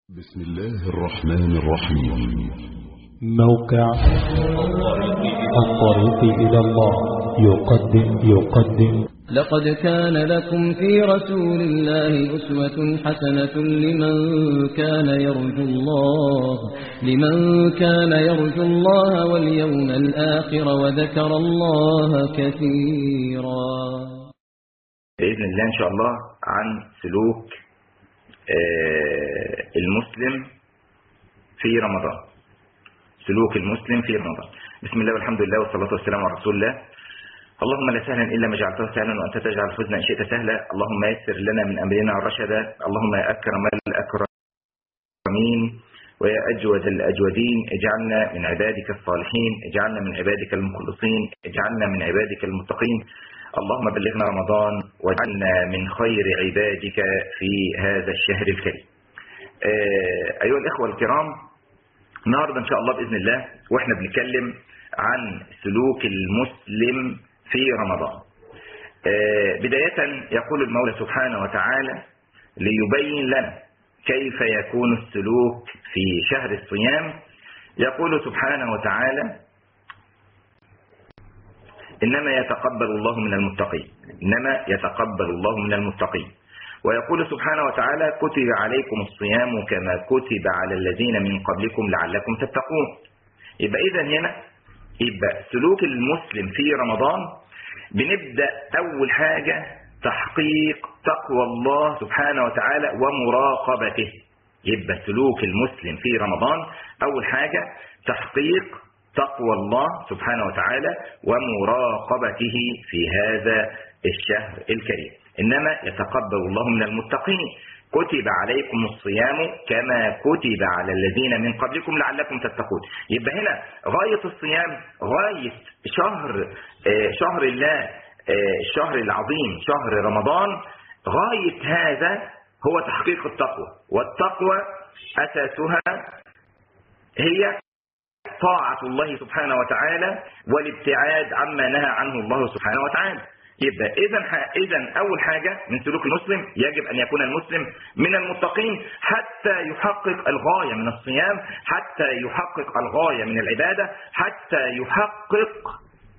بسم الله الرحمن الرحيم موقع الطريق إلى الله يقدم يقدم لقد كان لكم في رسول الله أسوة حسنة لمن كان يرجو الله لمن كان يرجو الله واليوم الآخر وذكر الله كثيرا بإذن الله إن شاء الله عن سلوك آه، المسلم في رمضان سلوك المسلم في رمضان بسم الله والحمد لله والصلاة والسلام على رسول الله اللهم لا سهلا إلا ما جعلته سهلا وأنت تجعل الحزن إن شئت سهلا اللهم يسر لنا من أمرنا رشدا اللهم يا أكرم الأكرمين ويا أجود الأجودين اجعلنا من عبادك الصالحين اجعلنا من عبادك المخلصين اجعلنا من عبادك المتقين اللهم بلغنا رمضان واجعلنا من خير عبادك في هذا الشهر الكريم آه، أيها الإخوة الكرام النهاردة إن شاء الله بإذن الله وإحنا بنتكلم عن سلوك المسلم في رمضان آه، بداية يقول المولى سبحانه وتعالى ليبين لنا كيف يكون السلوك في شهر الصيام يقول سبحانه وتعالى إنما يتقبل الله من المتقين إنما يتقبل الله من المتقين ويقول سبحانه وتعالى كتب عليكم الصيام كما كتب على الذين من قبلكم لعلكم تتقون يبقى إذا هنا يبقى سلوك المسلم في رمضان بنبدأ أول حاجة تحقيق تقوى الله سبحانه وتعالى ومراقبته يبقى سلوك المسلم في رمضان أول حاجة تحقيق تقوى الله سبحانه وتعالى ومراقبته في هذا الشهر الكريم إنما يتقبل الله من المتقين كتب عليكم الصيام كما كتب على الذين من قبلكم لعلكم تتقون يبقى هنا غاية الصيام غاية شهر آه، شهر الله آه، الشهر العظيم شهر رمضان غاية هذا هو تحقيق التقوى والتقوى أساسها هي طاعة الله سبحانه وتعالى والابتعاد عما نهى عنه الله سبحانه وتعالى يبقى اذا اذا اول حاجه من سلوك المسلم يجب ان يكون المسلم من المتقين حتى يحقق الغايه من الصيام حتى يحقق الغايه من العباده حتى يحقق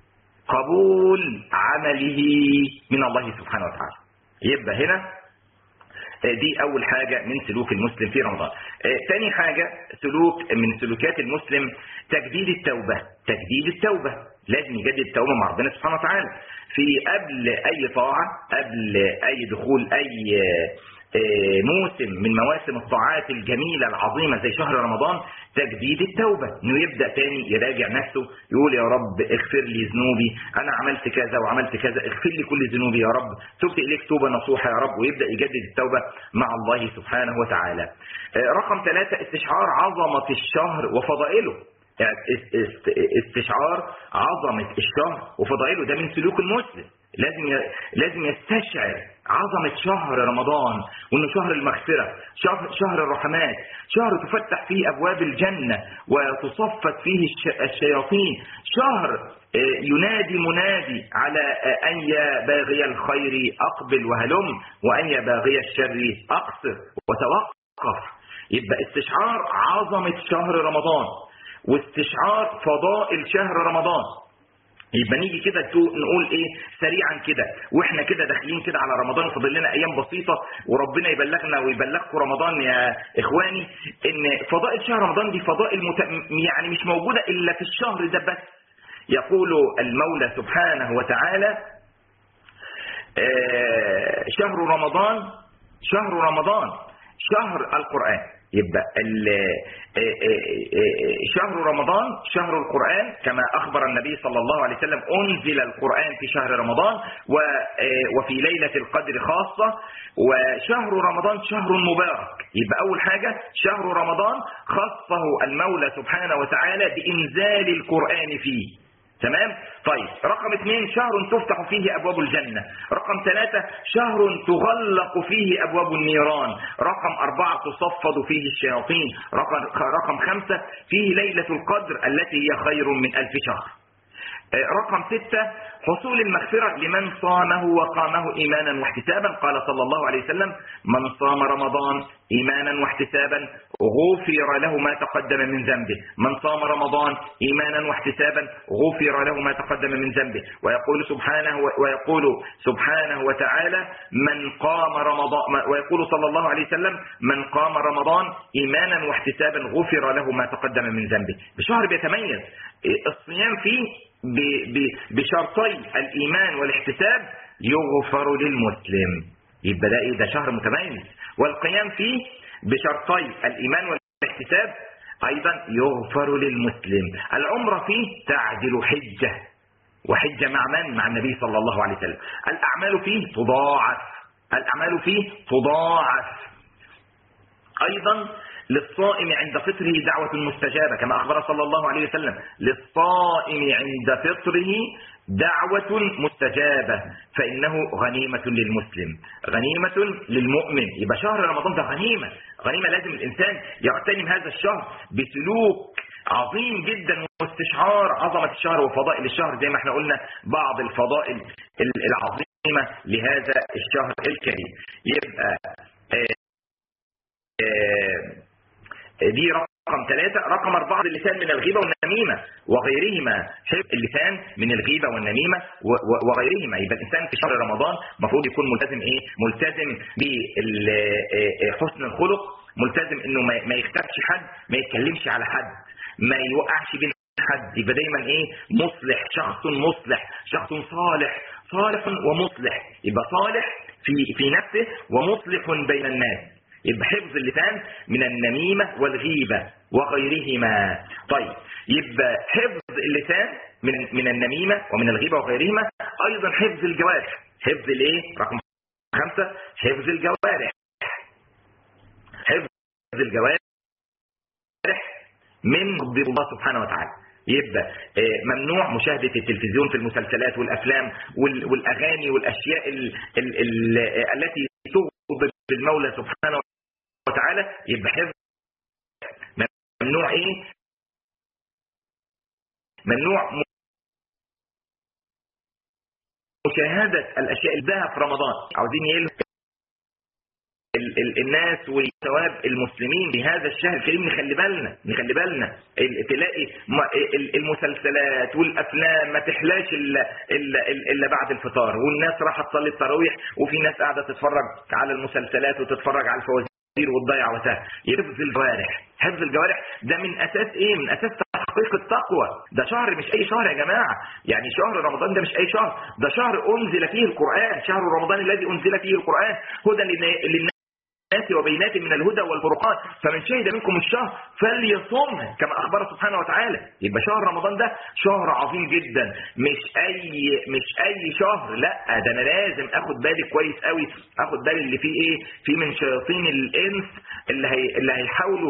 قبول عمله من الله سبحانه وتعالى يبقى هنا دي اول حاجة من سلوك المسلم في رمضان تاني حاجة سلوك من سلوكيات المسلم تجديد التوبة تجديد التوبة لازم يجدد التوبة مع ربنا سبحانه وتعالى في قبل اي طاعة قبل اي دخول اي موسم من مواسم الطاعات الجميلة العظيمة زي شهر رمضان تجديد التوبة انه يبدأ تاني يراجع نفسه يقول يا رب اغفر لي ذنوبي انا عملت كذا وعملت كذا اغفر لي كل ذنوبي يا رب تبت اليك توبة نصوحة يا رب ويبدأ يجدد التوبة مع الله سبحانه وتعالى رقم ثلاثة استشعار عظمة الشهر وفضائله يعني استشعار عظمة الشهر وفضائله ده من سلوك المسلم لازم لازم يستشعر عظمة شهر رمضان وانه شهر المغفرة شهر, شهر الرحمات شهر تفتح فيه ابواب الجنة وتصفت فيه الشياطين شهر ينادي منادي على ان يا باغي الخير اقبل وهلم وان يا باغي الشر اقصر وتوقف يبقى استشعار عظمة شهر رمضان واستشعار فضائل شهر رمضان يبقى نيجي كده نقول ايه سريعا كده واحنا كده داخلين كده على رمضان فاضل لنا ايام بسيطه وربنا يبلغنا ويبلغكم رمضان يا اخواني ان فضائل شهر رمضان دي فضائل مت... يعني مش موجوده الا في الشهر ده بس يقول المولى سبحانه وتعالى آه شهر رمضان شهر رمضان شهر القرآن يبقى شهر رمضان شهر القرآن كما أخبر النبي صلى الله عليه وسلم أنزل القرآن في شهر رمضان وفي ليلة القدر خاصة وشهر رمضان شهر مبارك يبقى أول حاجة شهر رمضان خصه المولى سبحانه وتعالى بإنزال القرآن فيه تمام طيب رقم اثنين شهر تفتح فيه أبواب الجنة رقم ثلاثة شهر تغلق فيه أبواب النيران رقم أربعة تصفد فيه الشياطين رقم, رقم خمسة فيه ليلة القدر التي هي خير من ألف شهر رقم ستة حصول المغفرة لمن صامه وقامه إيمانا واحتسابا قال صلى الله عليه وسلم من صام رمضان إيمانا واحتسابا غفر له ما تقدم من ذنبه من صام رمضان إيمانا واحتسابا غفر له ما تقدم من ذنبه ويقول سبحانه ويقول سبحانه وتعالى من قام رمضان ويقول صلى الله عليه وسلم من قام رمضان إيمانا واحتسابا غفر له ما تقدم من ذنبه بشهر بيتميز الصيام فيه بشرطي الإيمان والاحتساب يغفر للمسلم يبقى ده إيه ده شهر متميز والقيام فيه بشرطي الإيمان والاحتساب أيضا يغفر للمسلم العمرة فيه تعدل حجة وحجة مع من؟ مع النبي صلى الله عليه وسلم الأعمال فيه تضاعف الأعمال فيه تضاعف أيضا للصائم عند فطره دعوة مستجابة كما أخبر صلى الله عليه وسلم للصائم عند فطره دعوة مستجابة فإنه غنيمة للمسلم غنيمة للمؤمن يبقى شهر رمضان ده غنيمة غنيمة لازم الإنسان يغتنم هذا الشهر بسلوك عظيم جدا واستشعار عظمة الشهر وفضائل الشهر زي ما احنا قلنا بعض الفضائل العظيمة لهذا الشهر الكريم يبقى آه آه دي رقم ثلاثة رقم أربعة اللسان من الغيبة والنميمة وغيرهما حفظ اللسان من الغيبة والنميمة وغيرهما يبقى الإنسان في شهر رمضان المفروض يكون ملتزم إيه ملتزم بحسن الخلق ملتزم إنه ما يختارش حد ما يتكلمش على حد ما يوقعش بين حد يبقى دايما ايه مصلح شخص مصلح شخص صالح صالح ومصلح يبقى صالح في في نفسه ومصلح بين الناس يبقى حفظ اللسان من النميمة والغيبة وغيرهما طيب يبقى حفظ اللسان من من النميمة ومن الغيبة وغيرهما أيضا حفظ الجوارح حفظ الايه رقم خمسة حفظ الجوارح حفظ الجوارح من غضب الله سبحانه وتعالى يبقى ممنوع مشاهدة التلفزيون في المسلسلات والأفلام والأغاني والأشياء ال ال ال التي تغضب المولى سبحانه وتعالى يبقى حفظ ممنوع ايه ممنوع مشاهدة الأشياء الذهب في رمضان عاوزين يلهوا الناس وثواب المسلمين بهذا الشهر الكريم نخلي بالنا نخلي بالنا تلاقي المسلسلات والافلام ما تحلاش الا الا الا بعد الفطار والناس راح تصلي التراويح وفي ناس قاعده تتفرج على المسلسلات وتتفرج على الفوازير وتضيع وقتها حفظ الجوارح حفظ الجوارح ده من اساس ايه من اساس تحقيق التقوى ده شهر مش اي شهر يا جماعه يعني شهر رمضان ده مش اي شهر ده شهر انزل فيه القران شهر رمضان الذي انزل فيه القران هدى للناس الناس وبينات من الهدى والفرقان فمن شهد منكم الشهر فليصمه كما اخبر سبحانه وتعالى يبقى شهر رمضان ده شهر عظيم جدا مش اي مش اي شهر لا ده انا لازم اخد بالي كويس قوي اخد بالي اللي فيه ايه في من شياطين الانس اللي هي اللي هيحاولوا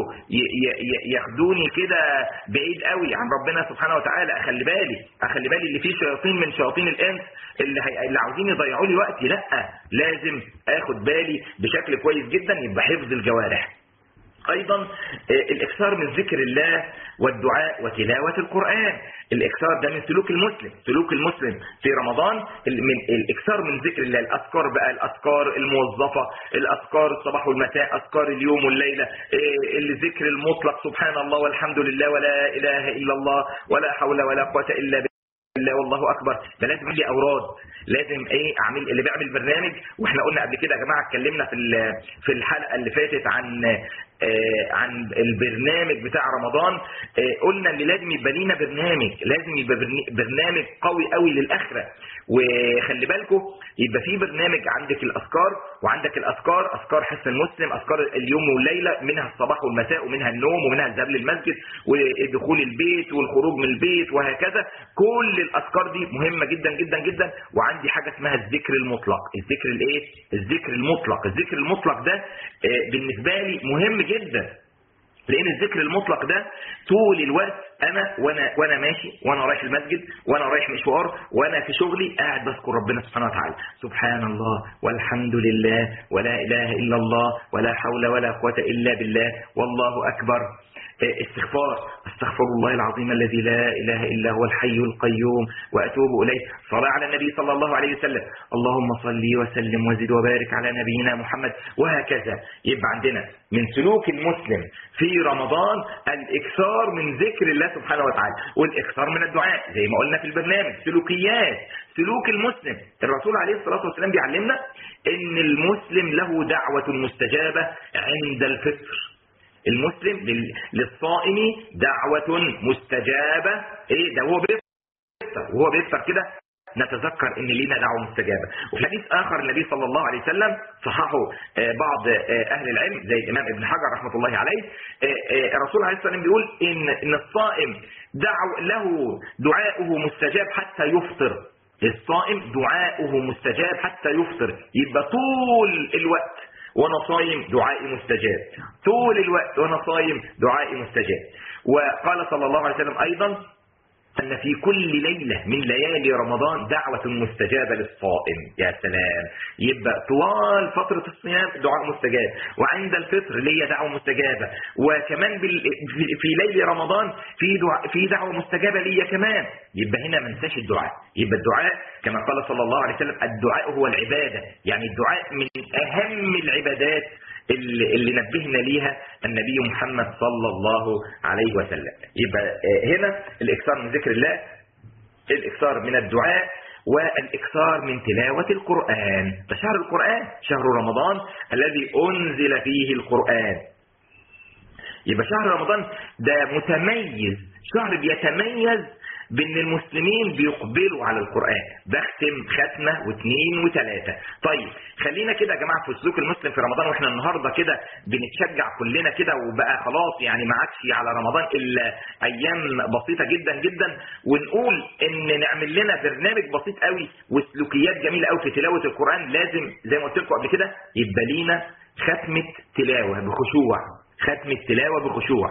ياخدوني كده بعيد قوي عن ربنا سبحانه وتعالى اخلي بالي اخلي بالي اللي فيه شياطين من شياطين الانس اللي هي اللي عاوزين يضيعوا لي وقتي لا لازم اخد بالي بشكل كويس جدا يبقى حفظ الجوارح ايضا الاكثار من ذكر الله والدعاء وتلاوة القرآن الاكثار ده من سلوك المسلم سلوك المسلم في رمضان من الاكثار من ذكر الله الاذكار بقى الاذكار الموظفة الاذكار الصباح والمساء اذكار اليوم والليلة الذكر المطلق سبحان الله والحمد لله ولا اله الا الله ولا حول ولا قوة الا بالله الله والله اكبر ده لازم يجي اوراد لازم ايه اعمل اللي بيعمل برنامج واحنا قلنا قبل كده يا جماعه اتكلمنا في في الحلقه اللي فاتت عن آه عن البرنامج بتاع رمضان آه قلنا ان لازم يبقى لينا برنامج لازم يبقى برنامج قوي قوي للاخره وخلي بالكم يبقى في برنامج عندك الاذكار وعندك الاذكار اذكار حسن المسلم اذكار اليوم والليله منها الصباح والمساء ومنها النوم ومنها الذهاب للمسجد ودخول البيت والخروج من البيت وهكذا كل الاذكار دي مهمه جدا جدا جدا وعندي حاجه اسمها الذكر المطلق الذكر الايه الذكر المطلق الذكر المطلق ده آه بالنسبه لي مهم جدا لان الذكر المطلق ده طول الوقت انا وانا وانا ماشي وانا رايح المسجد وانا رايح مشوار وانا في شغلي قاعد بذكر ربنا سبحانه وتعالى سبحان الله والحمد لله ولا اله الا الله ولا حول ولا قوه الا بالله والله اكبر استغفار استغفر الله العظيم الذي لا إله إلا هو الحي القيوم وأتوب إليه صلاة على النبي صلى الله عليه وسلم اللهم صل وسلم وزد وبارك على نبينا محمد وهكذا يبقى عندنا من سلوك المسلم في رمضان الإكثار من ذكر الله سبحانه وتعالى والإكثار من الدعاء زي ما قلنا في البرنامج سلوكيات سلوك المسلم الرسول عليه الصلاة والسلام بيعلمنا ان المسلم له دعوة مستجابة عند الفطر المسلم لل- للصائم دعوة مستجابة ايه ده هو بيفطر وهو بيفطر كده نتذكر ان لينا دعوه مستجابه وفي حديث اخر النبي صلى الله عليه وسلم صححه آه، بعض آه، اهل العلم زي الامام ابن حجر رحمه الله عليه آه، آه، الرسول عليه الصلاه والسلام بيقول ان ان الصائم دعو له دعاؤه مستجاب حتى يفطر الصائم دعاؤه مستجاب حتى يفطر يبقى طول الوقت وانا صايم دعائي مستجاب طول الوقت وانا صايم دعائي مستجاب وقال صلى الله عليه وسلم ايضا أن في كل ليلة من ليالي رمضان دعوة مستجابة للصائم يا سلام يبقى طوال فترة الصيام دعاء مستجاب وعند الفطر ليا دعوة مستجابة وكمان بال... في- في ليل رمضان في دعاء في دعوة مستجابة ليا كمان يبقى هنا ما ننساش الدعاء يبقى الدعاء كما قال صلى الله عليه وسلم الدعاء هو العبادة يعني الدعاء من أهم العبادات اللي, اللي نبهنا ليها النبي محمد صلى الله عليه وسلم يبقى آه، هنا الإكثار من ذكر الله الإكثار من الدعاء والإكثار من تلاوة القرآن ده شهر القرآن شهر رمضان الذي أنزل فيه القرآن يبقى شهر رمضان ده متميز شهر بيتميز بان المسلمين بيقبلوا على القرآن بختم ختمة واثنين وثلاثة طيب خلينا كده يا جماعة في سلوك المسلم في رمضان واحنا النهاردة كده بنتشجع كلنا كده وبقى خلاص يعني ما عادش على رمضان الا ايام بسيطة جدا جدا ونقول ان نعمل لنا برنامج بسيط قوي وسلوكيات جميلة قوي في تلاوة القرآن لازم زي ما قلت لكم قبل كده يبقى لينا ختمة تلاوة بخشوع ختمة تلاوة بخشوع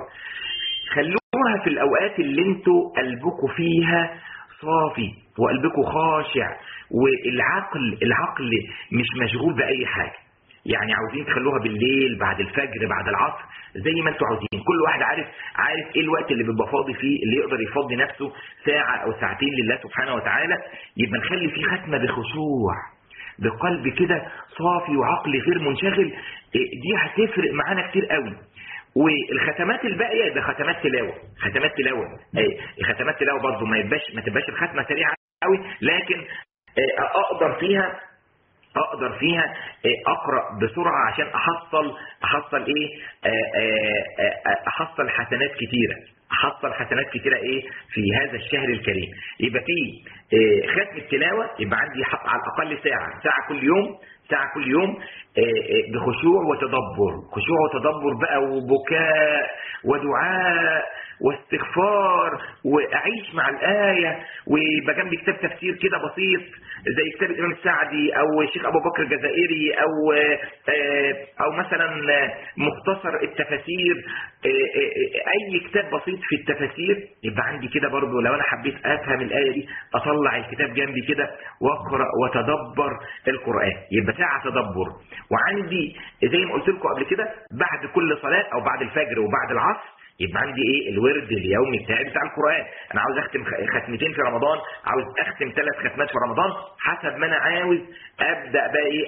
خلوها في الأوقات اللي انتوا قلبكم فيها صافي وقلبكم خاشع والعقل العقل مش مشغول بأي حاجة يعني عاوزين تخلوها بالليل بعد الفجر بعد العصر زي ما انتوا عاوزين كل واحد عارف عارف ايه الوقت اللي بيبقى فاضي فيه اللي يقدر يفضي نفسه ساعة او ساعتين لله سبحانه وتعالى يبقى نخلي فيه ختمة بخشوع بقلب كده صافي وعقل غير منشغل إيه دي هتفرق معانا كتير قوي والختمات الباقيه ده ختمات تلاوه ختمات تلاوه اي ختمات تلاوه برضه ما يبقاش ما تبقاش الختمه سريعه قوي لكن آه، اقدر فيها اقدر فيها آه، اقرا بسرعه عشان احصل احصل ايه آه، آه، آه، احصل حسنات كتيره احصل حسنات كتيره ايه في هذا الشهر الكريم يبقى في آه، ختم التلاوه يبقى عندي حق على الاقل ساعه ساعه كل يوم ساعة كل يوم آه، آه، بخشوع وتدبر خشوع وتدبر بقى وبكاء ودعاء واستغفار واعيش مع الآية ويبقى جنبي كتاب تفسير كده بسيط زي كتاب الإمام السعدي أو الشيخ أبو بكر الجزائري أو آه، أو مثلا مختصر التفاسير آه، آه، أي كتاب بسيط في التفاسير يبقى عندي كده برضو لو أنا حبيت أفهم الآية دي أطلع الكتاب جنبي كده وأقرأ وتدبر القرآن يبقى ساعة تدبر وعندي زي ما قلت لكم قبل كده بعد كل صلاة أو بعد الفجر وبعد العصر يبقى عندي ايه الورد اليومي بتاعي بتاع القران انا عاوز اختم خ- ختمتين في رمضان عاوز اختم ثلاث ختمات في رمضان حسب ما انا عاوز ابدا بقى ايه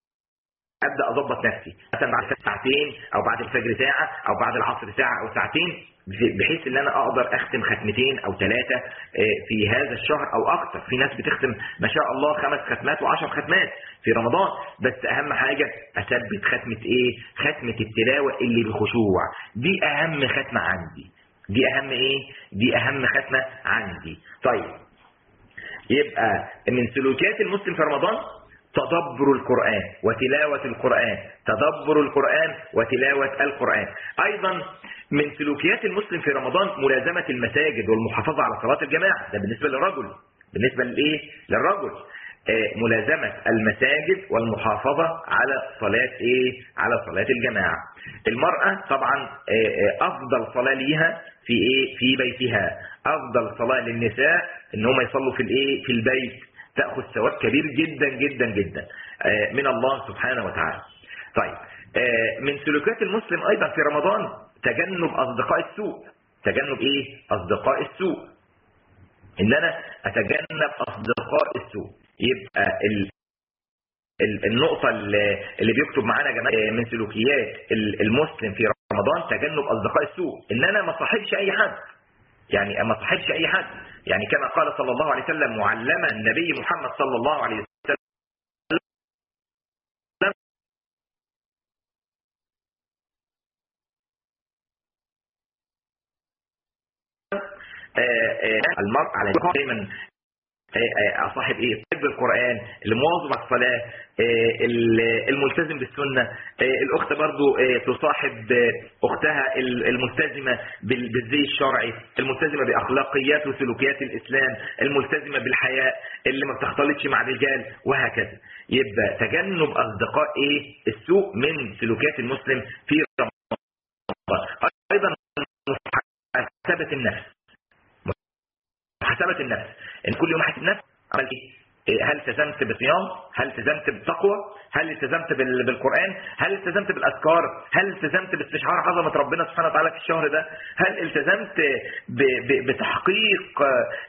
ابدا اظبط نفسي مثلا بعد الفجر ساعتين او بعد الفجر ساعه او بعد العصر ساعه او ساعتين بحيث ان انا اقدر اختم ختمتين او ثلاثه في هذا الشهر او اكثر في ناس بتختم ما شاء الله خمس ختمات وعشر ختمات في رمضان بس اهم حاجه اثبت ختمه ايه ختمه التلاوه اللي بخشوع دي اهم ختمه عندي دي اهم ايه دي اهم ختمه عندي طيب يبقى من سلوكيات المسلم في رمضان تدبر القرآن وتلاوة القرآن تدبر القرآن وتلاوة القرآن أيضا من سلوكيات المسلم في رمضان ملازمة المساجد والمحافظة على صلاة الجماعة ده بالنسبة للرجل بالنسبة لإيه؟ للرجل آه، ملازمة المساجد والمحافظة على صلاة إيه؟ على صلاة الجماعة المرأة طبعا آه، آه، أفضل صلاة ليها في إيه؟ في بيتها أفضل صلاة للنساء إن هم يصلوا في الإيه؟ في البيت تأخذ ثواب كبير جدا جدا جدا من الله سبحانه وتعالى طيب من سلوكيات المسلم أيضا في رمضان تجنب اصدقاء السوء تجنب ايه اصدقاء السوء ان انا اتجنب اصدقاء السوء يبقى ال النقطة اللي بيكتب معانا جماعة من سلوكيات المسلم في رمضان تجنب أصدقاء السوء إن أنا ما صاحبش أي حد يعني ما صاحبش أي حد يعني كما قال صلى الله عليه وسلم معلما النبي محمد صلى الله عليه وسلم المرء على دايما صاحب ايه طب القرآن اللي مواظب على الصلاة الملتزم بالسنة الاخت برضو تصاحب اختها الملتزمة بالزي الشرعي الملتزمة باخلاقيات وسلوكيات الاسلام الملتزمة بالحياء اللي ما بتختلطش مع الرجال وهكذا يبقى تجنب اصدقاء ايه السوء من سلوكيات المسلم في رمضان ايضا محاسبة النفس محاسبة النفس ان كل يوم احاسب نفسي عملت ايه هل التزمت بصيام هل التزمت بتقوى هل التزمت بالقرآن هل التزمت بالأذكار هل التزمت باستشعار عظمة ربنا سبحانه وتعالى في الشهر ده هل التزمت بتحقيق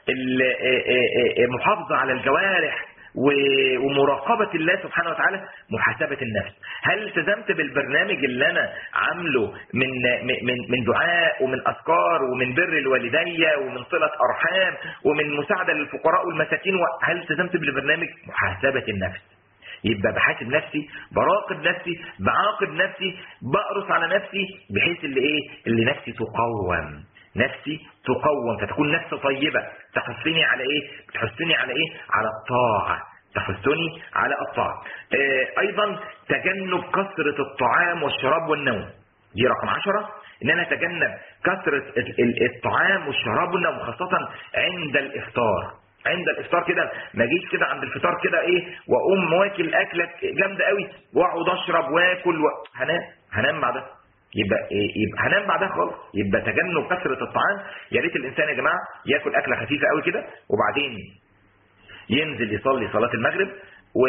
المحافظة على الجوارح ومراقبة الله سبحانه وتعالى محاسبة النفس هل التزمت بالبرنامج اللي أنا عامله من, من, من دعاء ومن أذكار ومن بر الوالدي ومن صلة أرحام ومن مساعدة للفقراء والمساكين هل التزمت بالبرنامج محاسبة النفس يبقى بحاسب نفسي براقب نفسي بعاقب نفسي بقرص على نفسي بحيث اللي ايه اللي نفسي تقوم نفسي تقوم فتكون نفس طيبة تحثني على ايه تحثني على ايه على الطاعة تحثني على الطاعة آه ايضا تجنب كثرة الطعام والشراب والنوم دي رقم عشرة ان انا اتجنب كثرة الطعام والشراب والنوم خاصة عند الافطار عند الافطار كده ما اجيش كده عند الفطار كده ايه واقوم واكل اكله جامده قوي واقعد اشرب واكل و... هنام هنام مع ده يبقى يبقى هنام بعدها خالص يبقى تجنب كثره الطعام يا ريت الانسان يا جماعه ياكل اكله خفيفه قوي كده وبعدين ينزل يصلي صلاه المغرب و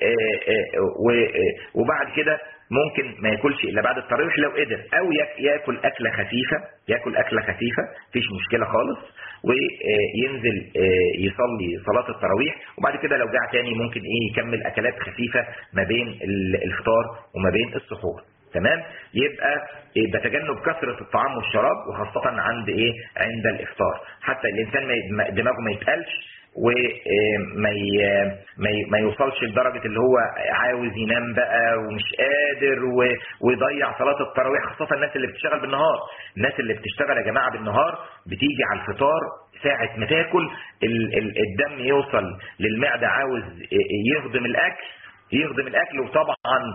وبعد كده ممكن ما ياكلش الا بعد التراويح لو قدر او ياكل اكله خفيفه ياكل اكله خفيفه مفيش مشكله خالص وينزل يصلي صلاه التراويح وبعد كده لو جاع تاني ممكن ايه يكمل اكلات خفيفه ما بين الفطار وما بين السحور تمام يبقى بتجنب كثرة الطعام والشراب وخاصة عند ايه عند الافطار حتى الانسان ما دماغه ما يتقلش وما ما يوصلش لدرجة اللي هو عاوز ينام بقى ومش قادر ويضيع صلاة التراويح خاصة الناس اللي بتشتغل بالنهار الناس اللي بتشتغل يا جماعة بالنهار بتيجي على الفطار ساعة ما تاكل الدم يوصل للمعدة عاوز يهضم الاكل يهضم الاكل وطبعا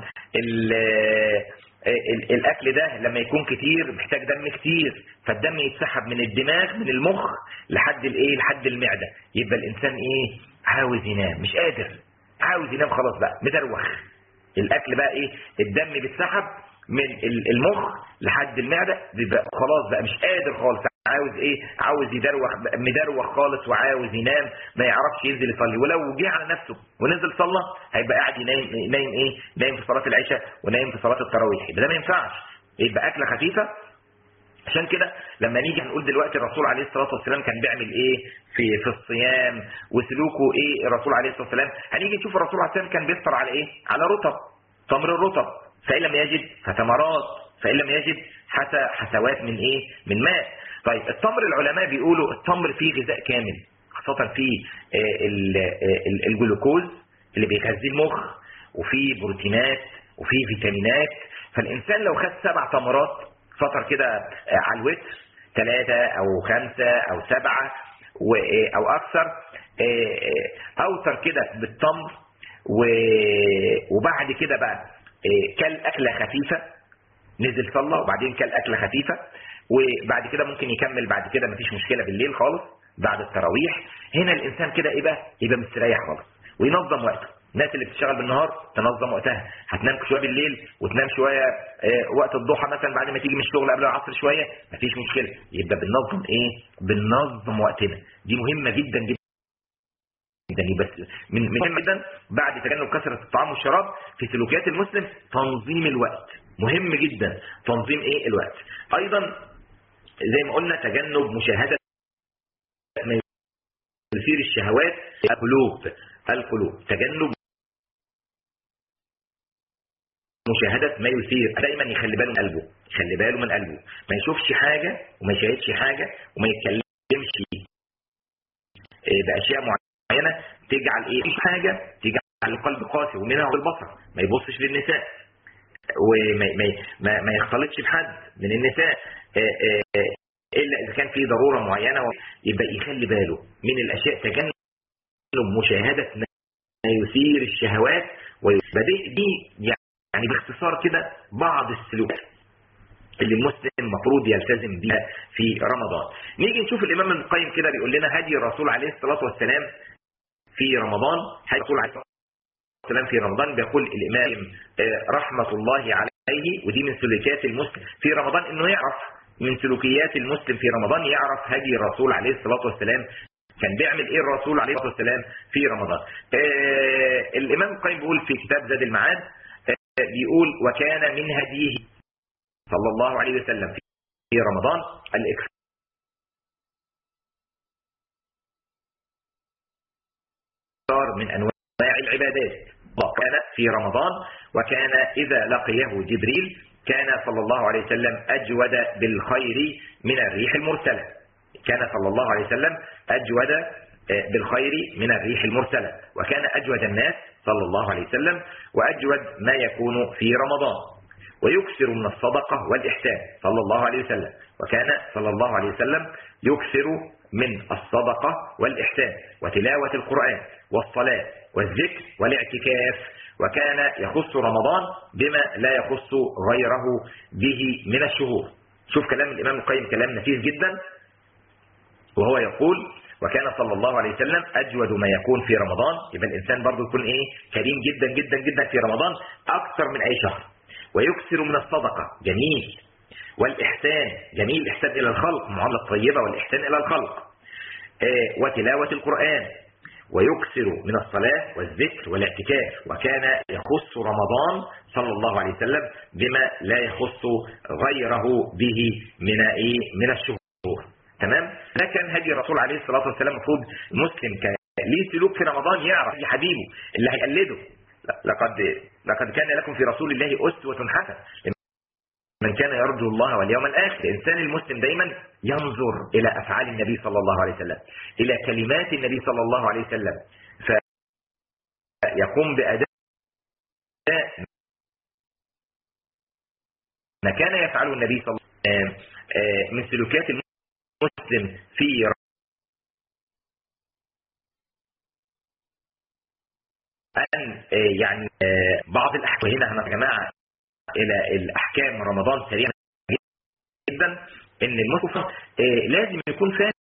الاكل ده لما يكون كتير محتاج دم كتير فالدم يتسحب من الدماغ من المخ لحد الايه لحد المعده يبقى الانسان ايه عاوز ينام مش قادر عاوز ينام خلاص بقى مدروخ الاكل بقى ايه الدم بيتسحب من المخ لحد المعده بيبقى خلاص بقى مش قادر خالص عاوز ايه عاوز يدروخ مدروخ خالص وعاوز ينام ما يعرفش ينزل يصلي ولو جه على نفسه ونزل صلى هيبقى قاعد ينام نايم ايه نايم في صلاه العشاء ونايم في صلاه التراويح يبقى ده ما ينفعش يبقى اكله خفيفه عشان كده لما نيجي هنقول دلوقتي الرسول عليه الصلاه والسلام كان بيعمل ايه في في الصيام وسلوكه ايه الرسول عليه الصلاه والسلام هنيجي نشوف الرسول عليه الصلاه والسلام كان بيفطر على ايه على رطب تمر الرطب فان لم يجد فتمرات فان لم يجد حتى حسوات من ايه من ماء طيب التمر العلماء بيقولوا التمر فيه غذاء كامل خاصة فيه الجلوكوز اللي بيغذي المخ وفيه بروتينات وفيه فيتامينات فالإنسان لو خد سبع تمرات فطر كده على الوتر ثلاثة أو خمسة أو سبعة أو أكثر أوتر كده بالتمر وبعد كده بقى كل أكلة خفيفة نزل صلى وبعدين كل أكلة خفيفة وبعد كده ممكن يكمل بعد كده مفيش مشكلة بالليل خالص بعد التراويح هنا الإنسان كده إيه بقى يبقى مستريح خالص وينظم وقته الناس اللي بتشتغل بالنهار تنظم وقتها هتنام شويه بالليل وتنام شويه وقت الضحى مثلا بعد ما تيجي من الشغل قبل العصر شويه مفيش مشكله يبقى بننظم ايه بننظم وقتنا دي مهمه جدا جدا جدا بس من مهم جدا بعد تجنب كثره الطعام والشراب في سلوكيات المسلم تنظيم الوقت مهم جدا تنظيم ايه الوقت ايضا زي ما قلنا تجنب مشاهده ما يثير الشهوات القلوب القلوب تجنب مشاهدة ما يثير دايما يخلي باله من قلبه يخلي باله من قلبه ما يشوفش حاجة وما يشاهدش حاجة وما يتكلمش بأشياء معينة تجعل ايه حاجة تجعل القلب قاسي ومنها البصر ما يبصش للنساء وما ما ما, ما يختلطش بحد من النساء الا اذا كان في ضروره معينه يبقى يخلي باله من الاشياء تجنب مشاهده ما يثير الشهوات ويبقى دي يعني باختصار كده بعض السلوكات اللي المسلم المفروض يلتزم بها في رمضان نيجي نشوف الامام ابن القيم كده بيقول لنا هدي الرسول عليه الصلاه والسلام في رمضان هدي الرسول عليه الصلاه والسلام في رمضان بيقول الامام رحمه الله عليه ودي من سلوكيات المسلم في رمضان انه يعرف من سلوكيات المسلم في رمضان يعرف هدي الرسول عليه الصلاه والسلام كان بيعمل ايه الرسول عليه الصلاه والسلام في رمضان آه الامام القيم بيقول في كتاب زاد المعاد آه بيقول وكان من هديه صلى الله عليه وسلم في رمضان الاكثار من انواع العبادات وكان في رمضان وكان اذا لقيه جبريل كان صلى الله عليه وسلم اجود بالخير من الريح المرسله كان صلى الله عليه وسلم اجود بالخير من الريح المرسله وكان اجود الناس صلى الله عليه وسلم واجود ما يكون في رمضان ويكثر من الصدقة والإحسان صلى الله عليه وسلم وكان صلى الله عليه وسلم يكثر من الصدقة والإحسان وتلاوة القرآن والصلاة والذكر والاعتكاف وكان يخص رمضان بما لا يخص غيره به من الشهور شوف كلام الإمام القيم كلام نفيس جدا وهو يقول وكان صلى الله عليه وسلم أجود ما يكون في رمضان يبقى الإنسان برضه يكون إيه كريم جدا جدا جدا في رمضان أكثر من أي شهر ويكثر من الصدقة جميل والإحسان جميل الإحسان إلى الخلق معاملة طيبة والإحسان إلى الخلق آه وتلاوة القرآن ويكثر من الصلاة والذكر والاعتكاف وكان يخص رمضان صلى الله عليه وسلم بما لا يخص غيره به من إيه من الشهور تمام ده كان هدي الرسول عليه الصلاة والسلام المفروض المسلم كان ليه سلوك في رمضان يعرف حبيبه اللي هيقلده لقد لقد كان لكم في رسول الله أسوة حسنة من كان يرجو الله واليوم الآخر الإنسان المسلم دايما ينظر إلى أفعال النبي صلى الله عليه وسلم إلى كلمات النبي صلى الله عليه وسلم فيقوم بأداء ما كان يفعله النبي صلى الله عليه وسلم من سلوكيات المسلم في أن يعني بعض الأحكام هنا يا جماعة إلى الأحكام رمضان سريعا جدا إن المسلم لازم يكون فاهم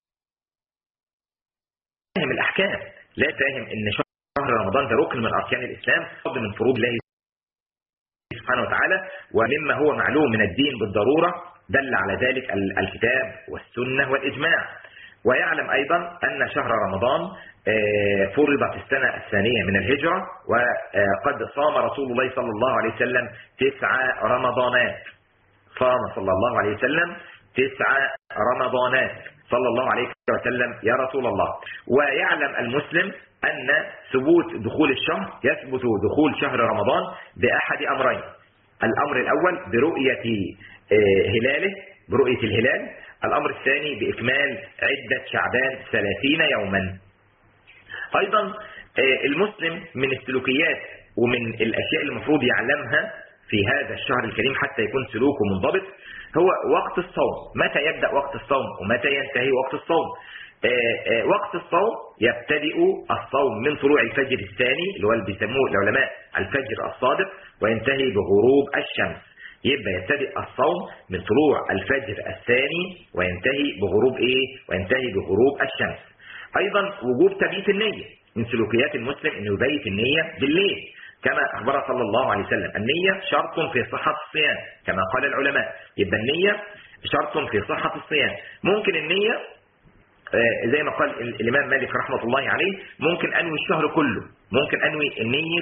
الأحكام لا فاهم إن شهر رمضان ده ركن من أركان الإسلام فرض من فروض الله سبحانه وتعالى ومما هو معلوم من الدين بالضرورة دل على ذلك الكتاب والسنة والإجماع ويعلم أيضا أن شهر رمضان فرض في السنة الثانية من الهجرة وقد صام رسول الله صلى الله عليه وسلم تسع رمضانات صام صلى الله عليه وسلم تسع رمضانات صلى الله عليه وسلم يا رسول الله ويعلم المسلم أن ثبوت دخول الشهر يثبت دخول شهر رمضان بأحد أمرين الأمر الأول برؤية هلاله برؤية الهلال الأمر الثاني بإكمال عدة شعبان ثلاثين يوما أيضا المسلم من السلوكيات ومن الأشياء المفروض يعلمها في هذا الشهر الكريم حتى يكون سلوكه منضبط هو وقت الصوم متى يبدأ وقت الصوم ومتى ينتهي وقت الصوم وقت الصوم يبتدئ الصوم من طلوع الفجر الثاني اللي هو اللي بيسموه العلماء الفجر الصادق وينتهي بغروب الشمس يبقى يبتدئ الصوم من طلوع الفجر الثاني وينتهي بغروب ايه وينتهي بغروب الشمس ايضا وجوب تبييت النية من سلوكيات المسلم انه يبيت النية بالليل كما اخبر صلى الله عليه وسلم النية شرط في صحة الصيام كما قال العلماء يبقى النية شرط في صحة الصيام ممكن النية زي ما قال الامام مالك رحمة الله عليه ممكن انوي الشهر كله ممكن انوي النية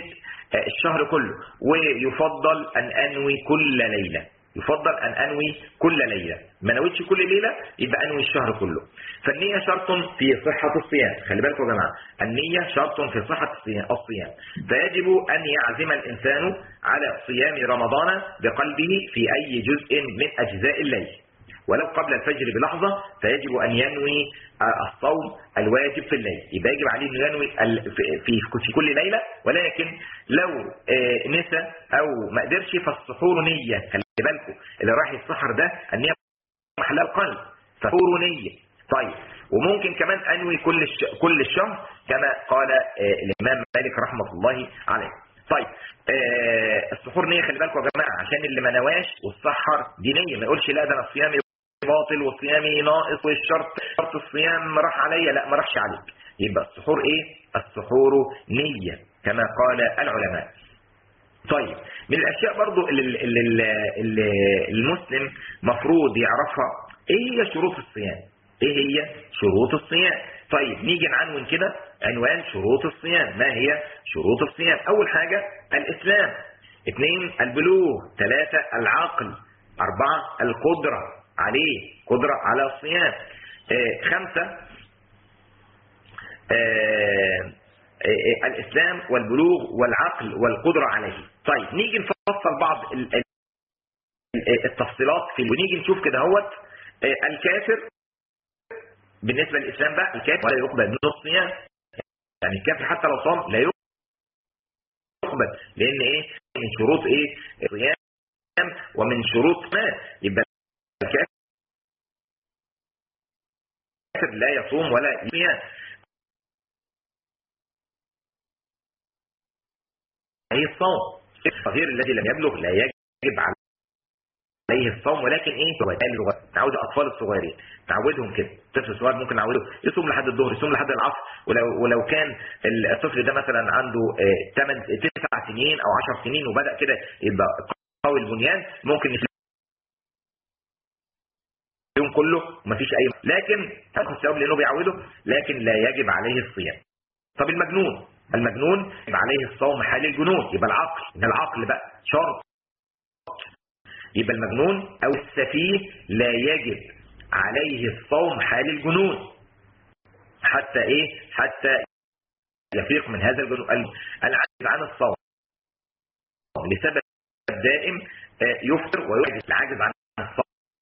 الشهر كله ويفضل أن أنوي كل ليلة يفضل أن أنوي كل ليلة ما نويتش كل ليلة يبقى أنوي الشهر كله فالنية شرط في صحة الصيام خلي بالكم يا جماعة النية شرط في صحة الصيام فيجب أن يعزم الإنسان على صيام رمضان بقلبه في أي جزء من أجزاء الليل ولو قبل الفجر بلحظة فيجب أن ينوي الصوم الواجب في الليل يبقى يجب عليه أن ينوي في في كل ليلة ولكن لو نسى أو ما قدرش فالسحور نية خلي بالكم اللي راح يتسحر ده النية محلها القلب فسحور نية طيب وممكن كمان أنوي كل كل الشهر كما قال الإمام مالك رحمة الله عليه طيب آه السحور نية خلي بالكم يا جماعة عشان اللي ما نواش والسحر دي نية ما يقولش لا ده انا صيامي باطل وصيامي ناقص والشرط شرط الصيام راح عليا لا ما راحش عليك يبقى السحور ايه السحور نية كما قال العلماء طيب من الاشياء برضو اللي, اللي, اللي المسلم مفروض يعرفها ايه هي شروط الصيام ايه هي شروط الصيام طيب نيجي نعنون كده عنوان شروط الصيام ما هي شروط الصيام اول حاجة الاسلام اثنين البلوغ ثلاثة العقل اربعة القدرة عليه قدرة على الصيام اه خمسة اه اه الاسلام والبلوغ والعقل والقدرة عليه طيب نيجي نفصل بعض التفصيلات في ونيجي نشوف كده هوت الكافر بالنسبة للإسلام بقى الكافر ولا يقبل من الصيام يعني الكافر حتى لو صام لا يقبل لأن إيه من شروط إيه الصيام ومن شروط ما يبقى الكافر لا يصوم ولا يصيام أي الصوم الصغير الذي لم يبلغ لا يجب على عليه الصوم ولكن ايه تعود الاطفال الصغيرين تعودهم كده الطفل الصغير ممكن نعوده يصوم لحد الظهر يصوم لحد العصر ولو ولو كان الطفل ده مثلا عنده 8 9 سنين او 10 سنين وبدا كده يبقى قوي البنيان ممكن اليوم كله ومفيش اي لكن هاخد الثواب لانه بيعوده لكن لا يجب عليه الصيام طب المجنون المجنون يبقى عليه الصوم حال الجنون يبقى العقل ده العقل بقى شرط يبقى المجنون او السفيه لا يجب عليه الصوم حال الجنون حتى ايه حتى يفيق من هذا الجنون العجز عن الصوم لسبب دائم يفطر ويعجز العجز عن الصوم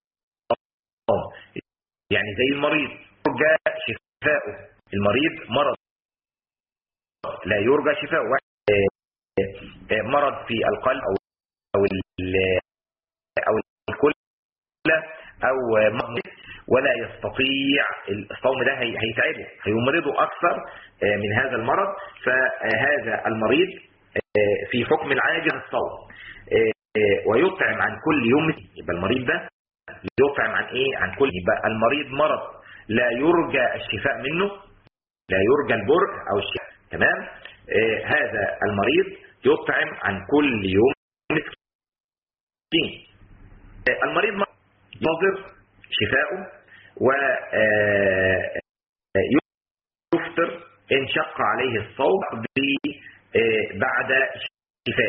يعني زي المريض يرجى شفاؤه المريض مرض لا يرجى شفاؤه مرض في القلب او او او الكلى او مرض ولا يستطيع الصوم ده هيتعبه هيمرضه اكثر من هذا المرض فهذا المريض في حكم العاجز الصوم ويطعم عن كل يوم يبقى المريض ده يطعم عن ايه عن كل يبقى المريض مرض لا يرجى الشفاء منه لا يرجى البرء او الشفاء تمام هذا المريض يطعم عن كل يوم مسكين المريض ينتظر شفاؤه و يفطر إن شق عليه الصوم بعد شفائه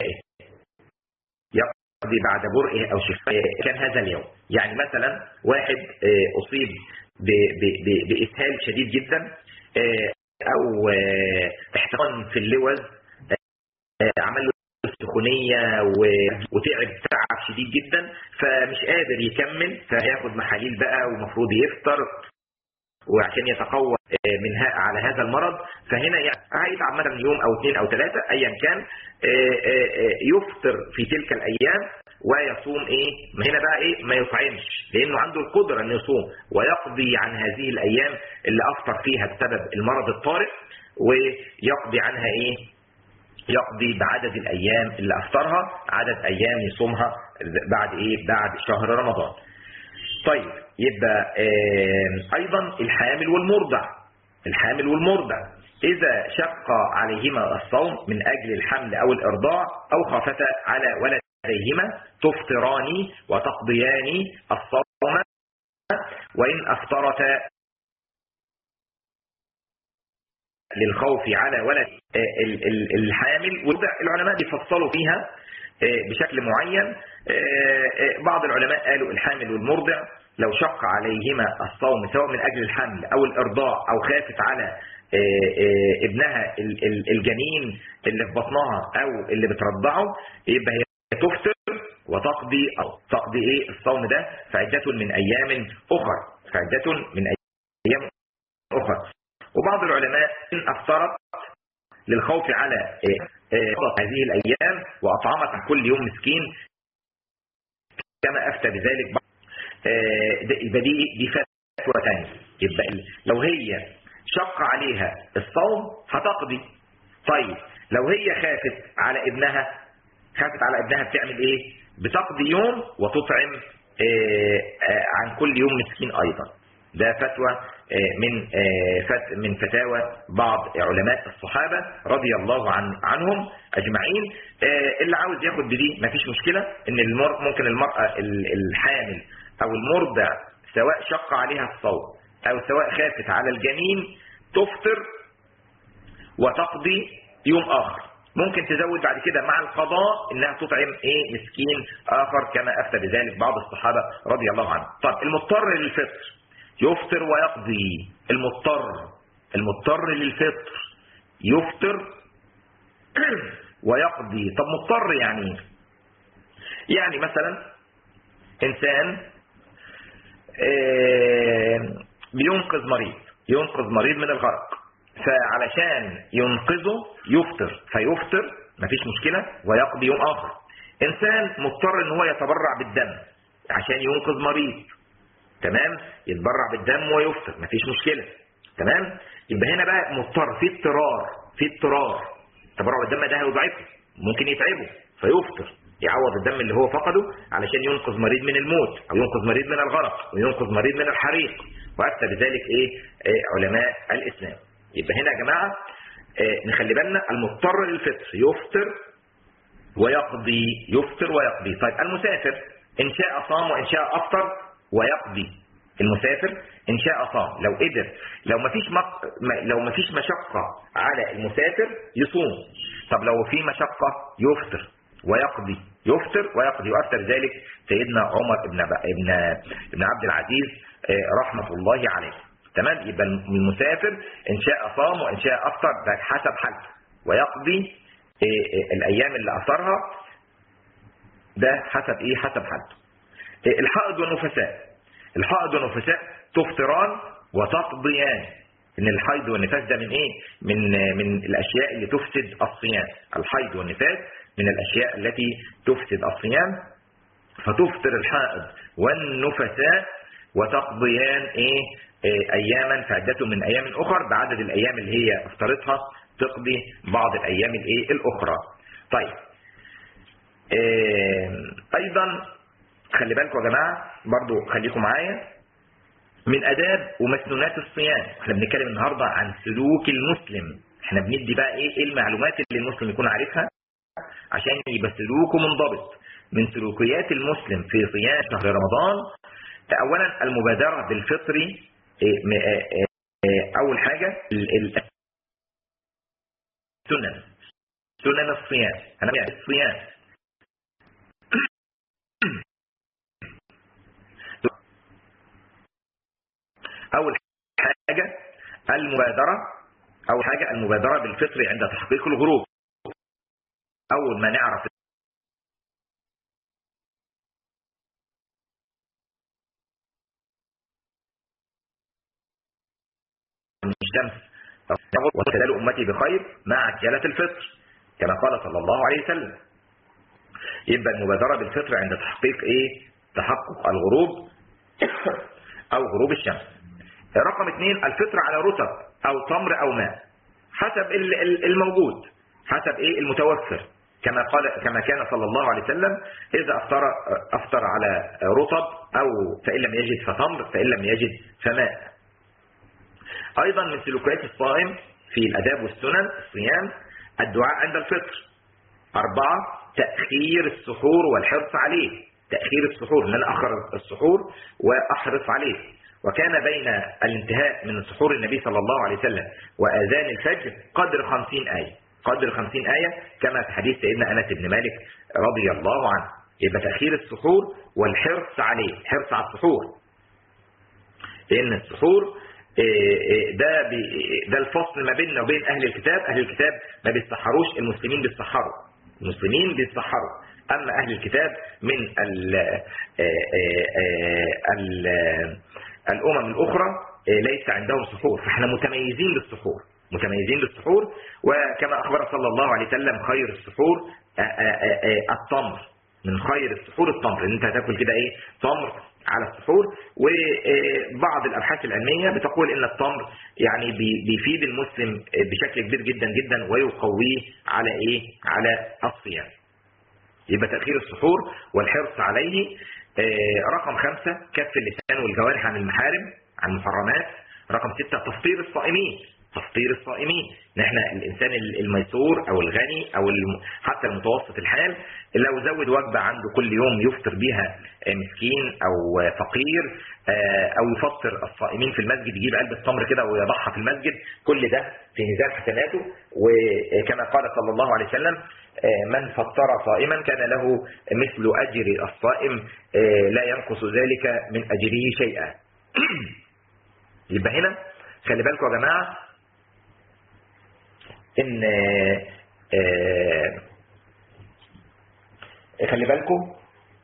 يقضي بعد برئه أو شفائه كان هذا اليوم يعني مثلا واحد أصيب بإسهال شديد جدا أو احتقان في اللوز عمل السخونية وتعب تعب شديد جدا فمش قادر يكمل فهياخد محاليل بقى ومفروض يفطر وعشان يتقوى من على هذا المرض فهنا يعني هيتعب مثلا يوم او اثنين او ثلاثة ايا كان يفطر في تلك الايام ويصوم ايه هنا بقى ايه ما يطعمش لانه عنده القدرة انه يصوم ويقضي عن هذه الايام اللي افطر فيها بسبب المرض الطارئ ويقضي عنها ايه يقضي بعدد الأيام اللي أفطرها عدد أيام يصومها بعد إيه بعد شهر رمضان طيب يبقى أيضا الحامل والمرضع الحامل والمرضع إذا شق عليهما الصوم من أجل الحمل أو الإرضاع أو خافتا على ولديهما تفطران وتقضيان الصوم وإن أفطرتا للخوف على ولد ال- ال- الحامل وده العلماء بيفصلوا فيها بشكل معين بعض العلماء قالوا الحامل والمرضع لو شق عليهما الصوم سواء من أجل الحمل أو الإرضاع أو خافت على ابنها ال- ال- الجنين اللي في بطنها أو اللي بترضعه يبقى هي تفطر وتقضي أو تقضي إيه الصوم ده فعدة من أيام أخر فعدة من أيام أخر وبعض العلماء إن أفطرت للخوف على قضاء هذه الأيام وأطعمت عن كل يوم مسكين كما أفتى بذلك بعض يبقى دي دي فتوى ثانيه يبقى لو هي شق عليها الصوم هتقضي طيب لو هي خافت على ابنها خافت على ابنها بتعمل ايه بتقضي يوم وتطعم عن كل يوم مسكين ايضا ده فتوى من من فتاوى بعض علماء الصحابة رضي الله عن عنهم أجمعين اللي عاوز ياخد بدي مفيش مشكلة ان المر ممكن المرأة الحامل او المرضع سواء شق عليها الصوم او سواء خافت على الجنين تفطر وتقضي يوم اخر ممكن تزود بعد كده مع القضاء انها تطعم ايه مسكين اخر كما افتى بذلك بعض الصحابة رضي الله عنهم طب المضطر للفطر يفطر ويقضي المضطر المضطر للفطر يفطر ويقضي طب مضطر يعني يعني مثلا انسان بينقذ مريض ينقذ مريض من الغرق فعلشان ينقذه يفطر فيفطر مفيش مشكلة ويقضي يوم آخر إنسان مضطر إن هو يتبرع بالدم عشان ينقذ مريض تمام يتبرع بالدم ويفطر مفيش مشكلة تمام يبقى هنا بقى مضطر في اضطرار في اضطرار تبرع بالدم ده هيضعفه ممكن يتعبه فيفطر يعوض الدم اللي هو فقده علشان ينقذ مريض من الموت او ينقذ مريض من الغرق وينقذ مريض من الحريق وافتى بذلك ايه, إيه علماء الاسلام يبقى هنا يا جماعه إيه نخلي بالنا المضطر للفطر يفطر ويقضي يفطر ويقضي طيب المسافر ان شاء صام وان شاء افطر ويقضي المسافر ان شاء صام لو قدر لو ما فيش مق... لو ما فيش مشقه على المسافر يصوم طب لو في مشقه يفطر ويقضي يفطر ويقضي وأفتر ذلك سيدنا عمر ابن ابن ابن عبد العزيز رحمة الله عليه تمام يبقى المسافر إن شاء صام وإن شاء أفطر ده حسب حالته ويقضي الأيام اللي أفطرها ده حسب إيه حسب حالته الحائض والنفساء الحائض والنفساء تفطران وتقضيان ان الحيض والنفاس ده من ايه من من الاشياء اللي تفسد الصيام الحيض والنفاس من الأشياء التي تفسد الصيام فتفطر الحائض والنفساء وتقضيان إيه, إيه أياما فعدة من أيام أخر بعدد الأيام اللي هي افطرتها تقضي بعض الأيام الإيه الأخرى طيب إيه أيضا خلي بالكم يا جماعة برضو خليكم معايا من أداب ومسنونات الصيام احنا بنتكلم النهاردة عن سلوك المسلم احنا بندي بقى ايه, إيه المعلومات اللي المسلم يكون عارفها عشان يبقى سلوكه منضبط من سلوكيات المسلم في صيام شهر رمضان اولا المبادرة بالفطر اول حاجة سنن سنن الصيام انا الصيام اول حاجة المبادرة اول حاجة المبادرة بالفطر عند تحقيق الغروب أول ما نعرف الشمس وتدال أمتي بخير مع عجلة الفطر كما قال صلى الله عليه وسلم يبقى المبادرة بالفطر عند تحقيق إيه تحقق الغروب أو غروب الشمس رقم اثنين الفطر على رطب أو تمر أو ماء حسب الموجود حسب إيه المتوفر كما قال كما كان صلى الله عليه وسلم إذا أفطر أفطر على رطب أو فإن لم يجد فتمر فإن لم يجد فماء أيضا من سلوكيات الصائم في الأداب والسنن الصيام الدعاء عند الفطر أربعة تأخير السحور والحرص عليه تأخير السحور أن أنا أخر السحور وأحرص عليه وكان بين الانتهاء من سحور النبي صلى الله عليه وسلم وآذان الفجر قدر خمسين آية قدر خمسين آية كما في حديث سيدنا أنس بن مالك رضي الله عنه يبقى تأخير السحور والحرص عليه حرص على السحور لأن السحور ده ده الفصل ما بيننا وبين أهل الكتاب أهل الكتاب ما بيتسحروش المسلمين بيتسحروا المسلمين بيتسحروا أما أهل الكتاب من ال ال الأمم الأخرى ليس عندهم سحور فاحنا متميزين بالسحور متميزين بالسحور وكما أخبر صلى الله عليه وسلم خير السحور التمر من خير السحور التمر ان انت هتاكل كده ايه تمر على السحور وبعض الابحاث العلميه بتقول ان التمر يعني بيفيد المسلم بشكل كبير جدا جدا ويقويه على ايه على الصيام يبقى تاخير السحور والحرص عليه رقم خمسة كف اللسان والجوارح عن المحارم عن المحرمات رقم ستة تفطير الصائمين تفطير الصائمين ان احنا الانسان الميسور او الغني او حتى المتوسط الحال لو زود وجبه عنده كل يوم يفطر بيها مسكين او فقير او يفطر الصائمين في المسجد يجيب علبه تمر كده ويضعها في المسجد كل ده في ميزان حسناته وكما قال صلى الله عليه وسلم من فطر صائما كان له مثل اجر الصائم لا ينقص ذلك من اجره شيئا يبقى هنا خلي بالكم يا جماعه ان خلي بالكم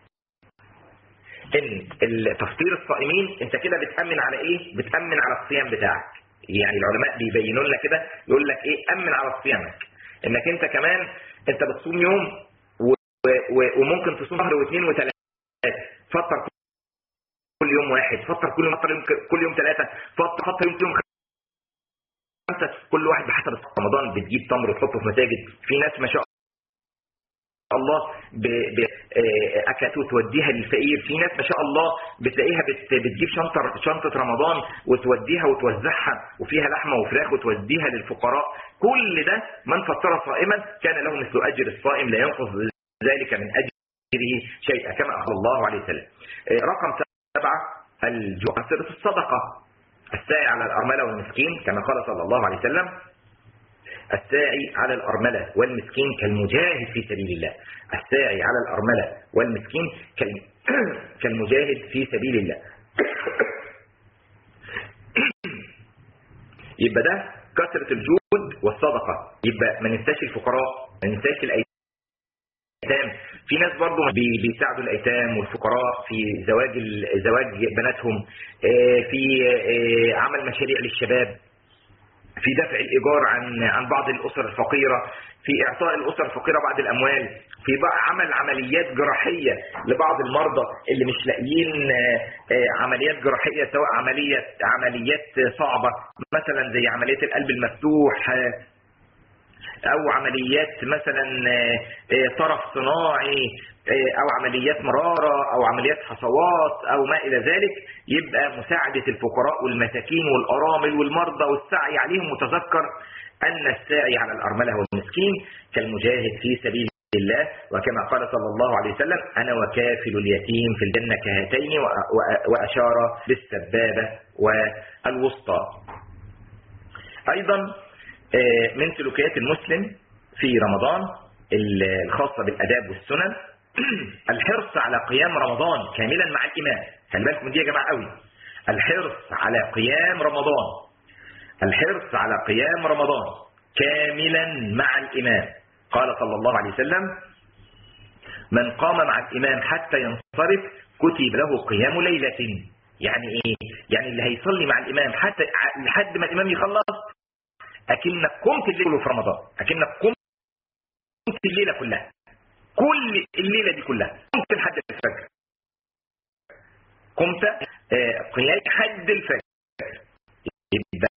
ان تفطير الصائمين انت كده بتامن على ايه بتامن على الصيام بتاعك يعني العلماء بيبينوا لنا كده يقول لك ايه امن على صيامك انك انت كمان انت بتصوم يوم و و وممكن تصوم شهر واثنين وثلاثه فطر كل يوم واحد فطر كل يوم فطر كل يوم ثلاثه فطر فطر يوم كل يوم خمسه كل واحد بحسب رمضان بتجيب تمر وتحطه في مساجد في ناس ما شاء الله اكلته وتوديها للفقير في ناس ما شاء الله بتلاقيها بتجيب شنطه شنطه رمضان وتوديها وتوزعها وفيها لحمه وفراخ وتوديها للفقراء كل ده من فطر صائما كان له مثل اجر الصائم لا ينقص ذلك من اجره شيئا كما اخبر الله عليه وسلم رقم سبعه الجوع الصدقه الساعي على الارمله والمسكين كما قال صلى الله عليه وسلم الساعي على الأرملة والمسكين كالمجاهد في سبيل الله الساعي على الأرملة والمسكين كالمجاهد في سبيل الله يبقى ده كثرة الجود والصدقة يبقى ما ننساش الفقراء ما ننساش الأيتام في ناس برضو بيساعدوا الأيتام والفقراء في زواج زواج بناتهم في عمل مشاريع للشباب في دفع الإيجار عن عن بعض الأسر الفقيرة في إعطاء الأسر الفقيرة بعض الأموال في عمل عمليات جراحية لبعض المرضى اللي مش لاقيين عمليات جراحية سواء عملية عمليات صعبة مثلا زي عملية القلب المفتوح او عمليات مثلا طرف صناعي او عمليات مرارة او عمليات حصوات او ما الى ذلك يبقى مساعدة الفقراء والمساكين والارامل والمرضى والسعي عليهم متذكر ان الساعي على الارملة والمسكين كالمجاهد في سبيل الله وكما قال صلى الله عليه وسلم انا وكافل اليتيم في الجنة كهاتين واشار بالسبابة والوسطى ايضا من سلوكيات المسلم في رمضان الخاصة بالأداب والسنن الحرص على قيام رمضان كاملا مع الإمام خلي بالكم دي يا جماعة قوي الحرص على قيام رمضان الحرص على قيام رمضان كاملا مع الإمام قال صلى الله عليه وسلم من قام مع الإمام حتى ينصرف كتب له قيام ليلة يعني ايه يعني اللي هيصلي مع الإمام حتى لحد ما الإمام يخلص اكنك قمت الليل في رمضان اكنك قمت الليله كلها كل الليله دي كلها قمت لحد الفجر قمت قيام لحد الفجر يبقى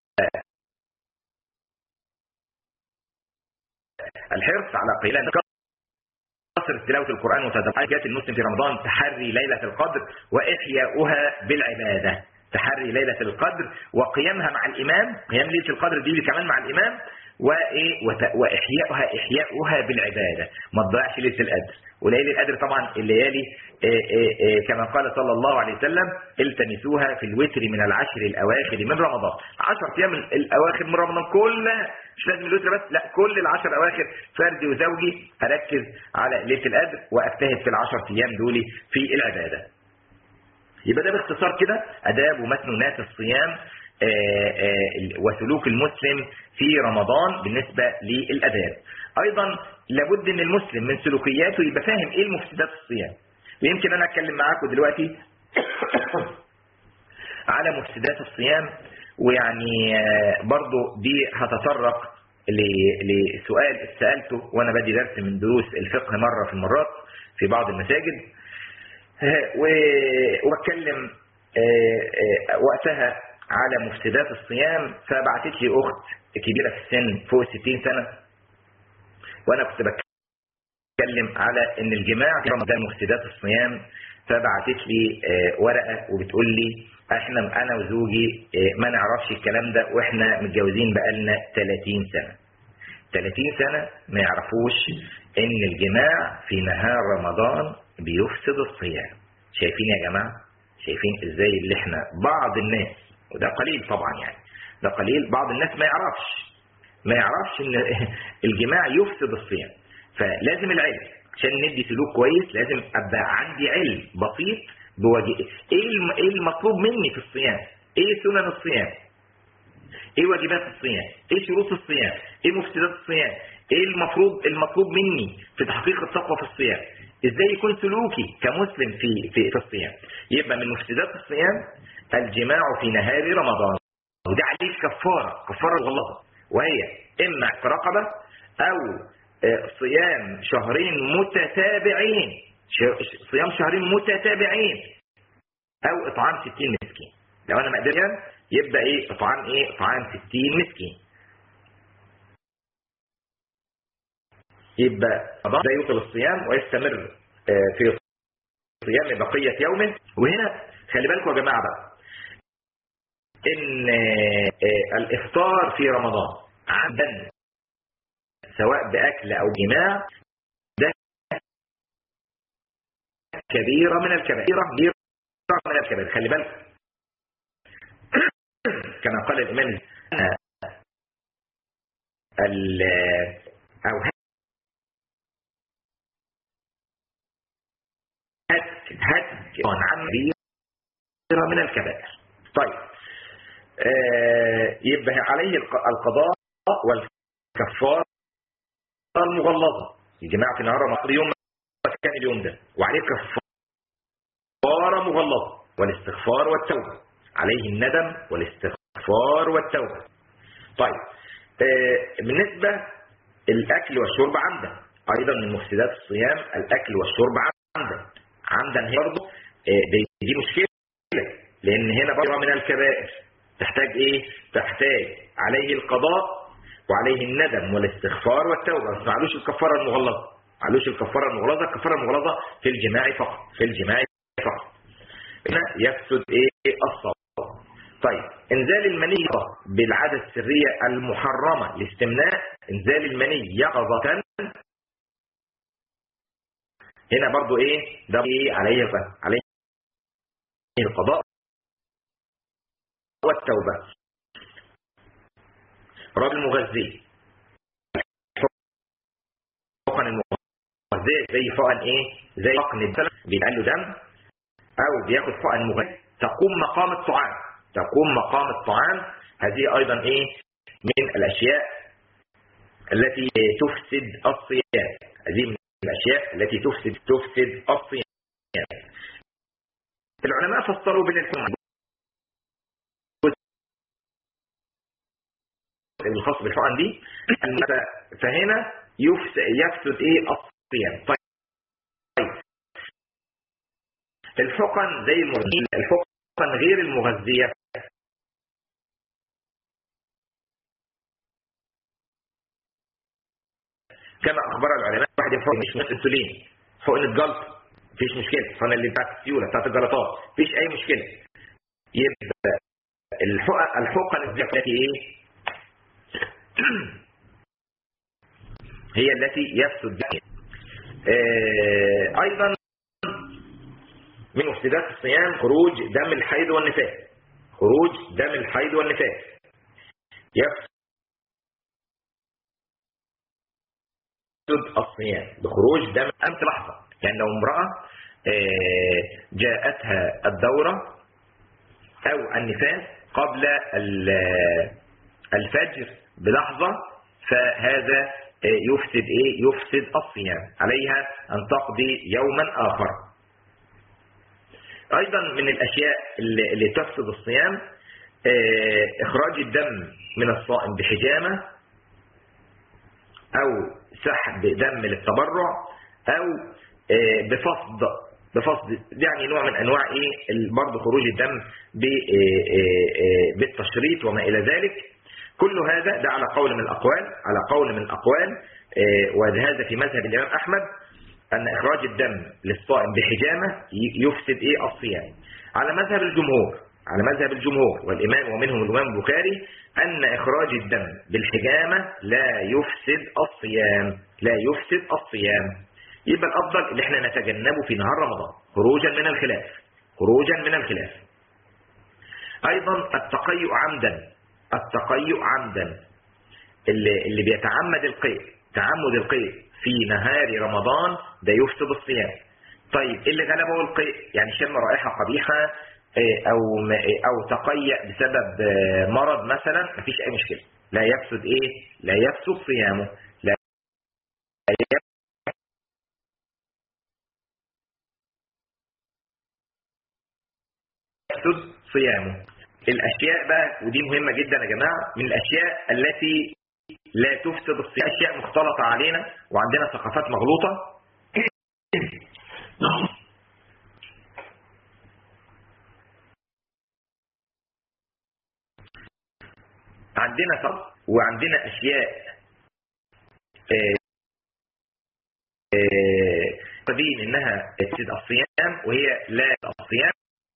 الحرص على قيام كثرة تلاوة القرآن وتدبر المسلم في رمضان تحري ليلة القدر وإحياؤها بالعبادة تحري ليلة القدر وقيامها مع الإمام قيام ليلة القدر دي كمان مع الإمام وايه وت- واحيائها احياؤها بالعباده ما تضيعش ليله القدر وليله القدر طبعا الليالي آه، آه، آه، كما قال صلى الله عليه وسلم التمسوها في الوتر من العشر الاواخر من رمضان 10 ايام الاواخر من رمضان كلها مش لازم الوتر بس لا كل العشر اواخر فردي وزوجي اركز على ليله القدر واجتهد في العشر ايام دول في العباده يبقى ده باختصار كده اداب ومسنونات الصيام آه، آه، وسلوك المسلم في رمضان بالنسبة للأداب أيضا لابد أن المسلم من سلوكياته يبقى فاهم إيه المفسدات الصيام ويمكن أنا أتكلم معاكم دلوقتي على مفسدات الصيام ويعني آه، برضو دي هتطرق ل- لسؤال سألته وأنا بدي درس من دروس الفقه مرة في المرات في بعض المساجد و- وبتكلم آه، آه، وقتها على مفسدات الصيام فبعتت لي اخت كبيره في السن فوق 60 سنه وانا كنت بتكلم على ان الجماع في رمضان مفسدات الصيام فبعتت لي آه، ورقه وبتقول لي احنا انا وزوجي آه، ما نعرفش الكلام ده واحنا متجوزين بقالنا 30 سنه 30 سنة ما يعرفوش ان الجماع في نهار رمضان بيفسد الصيام شايفين يا جماعة شايفين ازاي اللي احنا بعض الناس وده قليل طبعا يعني ده قليل بعض الناس ما يعرفش ما يعرفش ان الجماع يفسد الصيام فلازم العلم عشان ندي سلوك كويس لازم ابقى عندي علم بسيط بوجه ايه الم- ايه المطلوب مني في الصيام ايه سنن الصيام ايه واجبات الصيام ايه شروط الصيام ايه مفسدات الصيام ايه المفروض المطلوب مني في تحقيق التقوى في الصيام ازاي يكون سلوكي كمسلم في في, في الصيام يبقى من مفسدات الصيام الجماع في نهار رمضان وده عليه كفاره كفاره غلطه وهي اما اعتق رقبه او آه، صيام شهرين متتابعين ش- ش- صيام شهرين متتابعين او اطعام 60 مسكين لو انا ما قدرت يبقى ايه اطعام ايه اطعام 60 مسكين يبقى رمضان ده يطل الصيام ويستمر آه، في صيام بقية يومه وهنا خلي بالكم يا جماعة بقى ان آه، آه، الافطار في رمضان عمدا سواء باكل او جماع ده كبيرة من الكبائر كبيرة من الكبائر خلي بالكم كما قال الإمام الز- ال أو هتك هتك عن كبيرة من الكبائر طيب آه، يبقى عليه الق- القضاء والكفارة المغلظة الجماعة في نهار مصر يوم ما كان اليوم ده وعليه كفارة مغلظة والاستغفار والتوبة عليه الندم والاستغفار والتوبة طيب آه، بالنسبة الأكل والشرب عمدا أيضا من مفسدات الصيام الأكل والشرب عمدا عمدا هي برضه آه، دي, دي مشكلة لأن هنا برضه من الكبائر تحتاج إيه؟ تحتاج عليه القضاء وعليه الندم والاستغفار والتوبة ما معلوش الكفارة المغلظة معلوش الكفارة المغلظة الكفارة المغلظة في الجماع فقط في الجماع فقط هنا يفسد ايه الصوم طيب انزال المني بالعادة السرية المحرمة الاستمناء انزال المني يقظة هنا برضو ايه ده ايه عليه عليه القضاء والتوبة راجل مغذي حقن المغذية زي حقن ايه زي حقن الدم بيبقى له دم او بياخد حقن مغذي تقوم مقام الطعام تقوم مقام الطعام هذه ايضا ايه من الاشياء التي تفسد الصيام هذه من الاشياء التي تفسد تفسد الصيام العلماء فصلوا بين الحكم الخاص بالحقن دي فهنا يفسد, يفسد ايه الصيام طيب الحقن زي المغذية الحقن غير المغذية كما اخبر العلماء واحد يحقن مش نفس الانسولين حقن الجلط مفيش مشكله حقن اللي بتاعت السيوله بتاعت الجلطات مفيش اي مشكله يبقى الحقن الحقن التي ايه هي التي يفسد بها آه، أيضا من مفسدات الصيام خروج دم الحيض والنفاس خروج دم الحيض والنفاس يفسد الصيام بخروج دم أمس لحظة يعني لو امرأة آه، جاءتها الدورة أو النفاس قبل ال- الفجر بلحظة فهذا آه، يفسد إيه؟ يفسد الصيام عليها أن تقضي يوما آخر أيضا من الأشياء اللي اللي تفسد الصيام آه، إخراج الدم من الصائم بحجامة أو سحب دم للتبرع أو آه، بفصد بفصد يعني نوع من أنواع إيه ال- برضه خروج الدم ب- آه، آه، آه، بالتشريط وما إلى ذلك كل هذا ده على قول من الأقوال على قول من الأقوال آه، وهذا في مذهب الإمام أحمد أن إخراج الدم للصائم بحجامة ي- يفسد إيه الصيام على مذهب الجمهور على مذهب الجمهور والإمام ومنهم الإمام البخاري أن إخراج الدم بالحجامة لا يفسد الصيام لا يفسد الصيام يبقى الأفضل اللي احنا نتجنبه في نهار رمضان خروجا من الخلاف خروجا من الخلاف أيضا التقيؤ عمدا التقيؤ عمدا اللي, اللي بيتعمد القيء تعمد القيء في نهار رمضان ده يفسد الصيام طيب اللي غلبه القيء يعني شم رائحة قبيحة آه، أو م- آه، أو تقيأ بسبب آه، مرض مثلا مفيش أي مشكلة لا يفسد إيه لا يفسد صيامه لا يفسد صيامه الأشياء بقى ودي مهمة جدا يا جماعة من الأشياء التي لا تفسد الصيام أشياء مختلطة علينا وعندنا ثقافات مغلوطة عندنا ثقافة وعندنا أشياء آه، آه، دين إنها تفسد الصيام وهي لا الصيام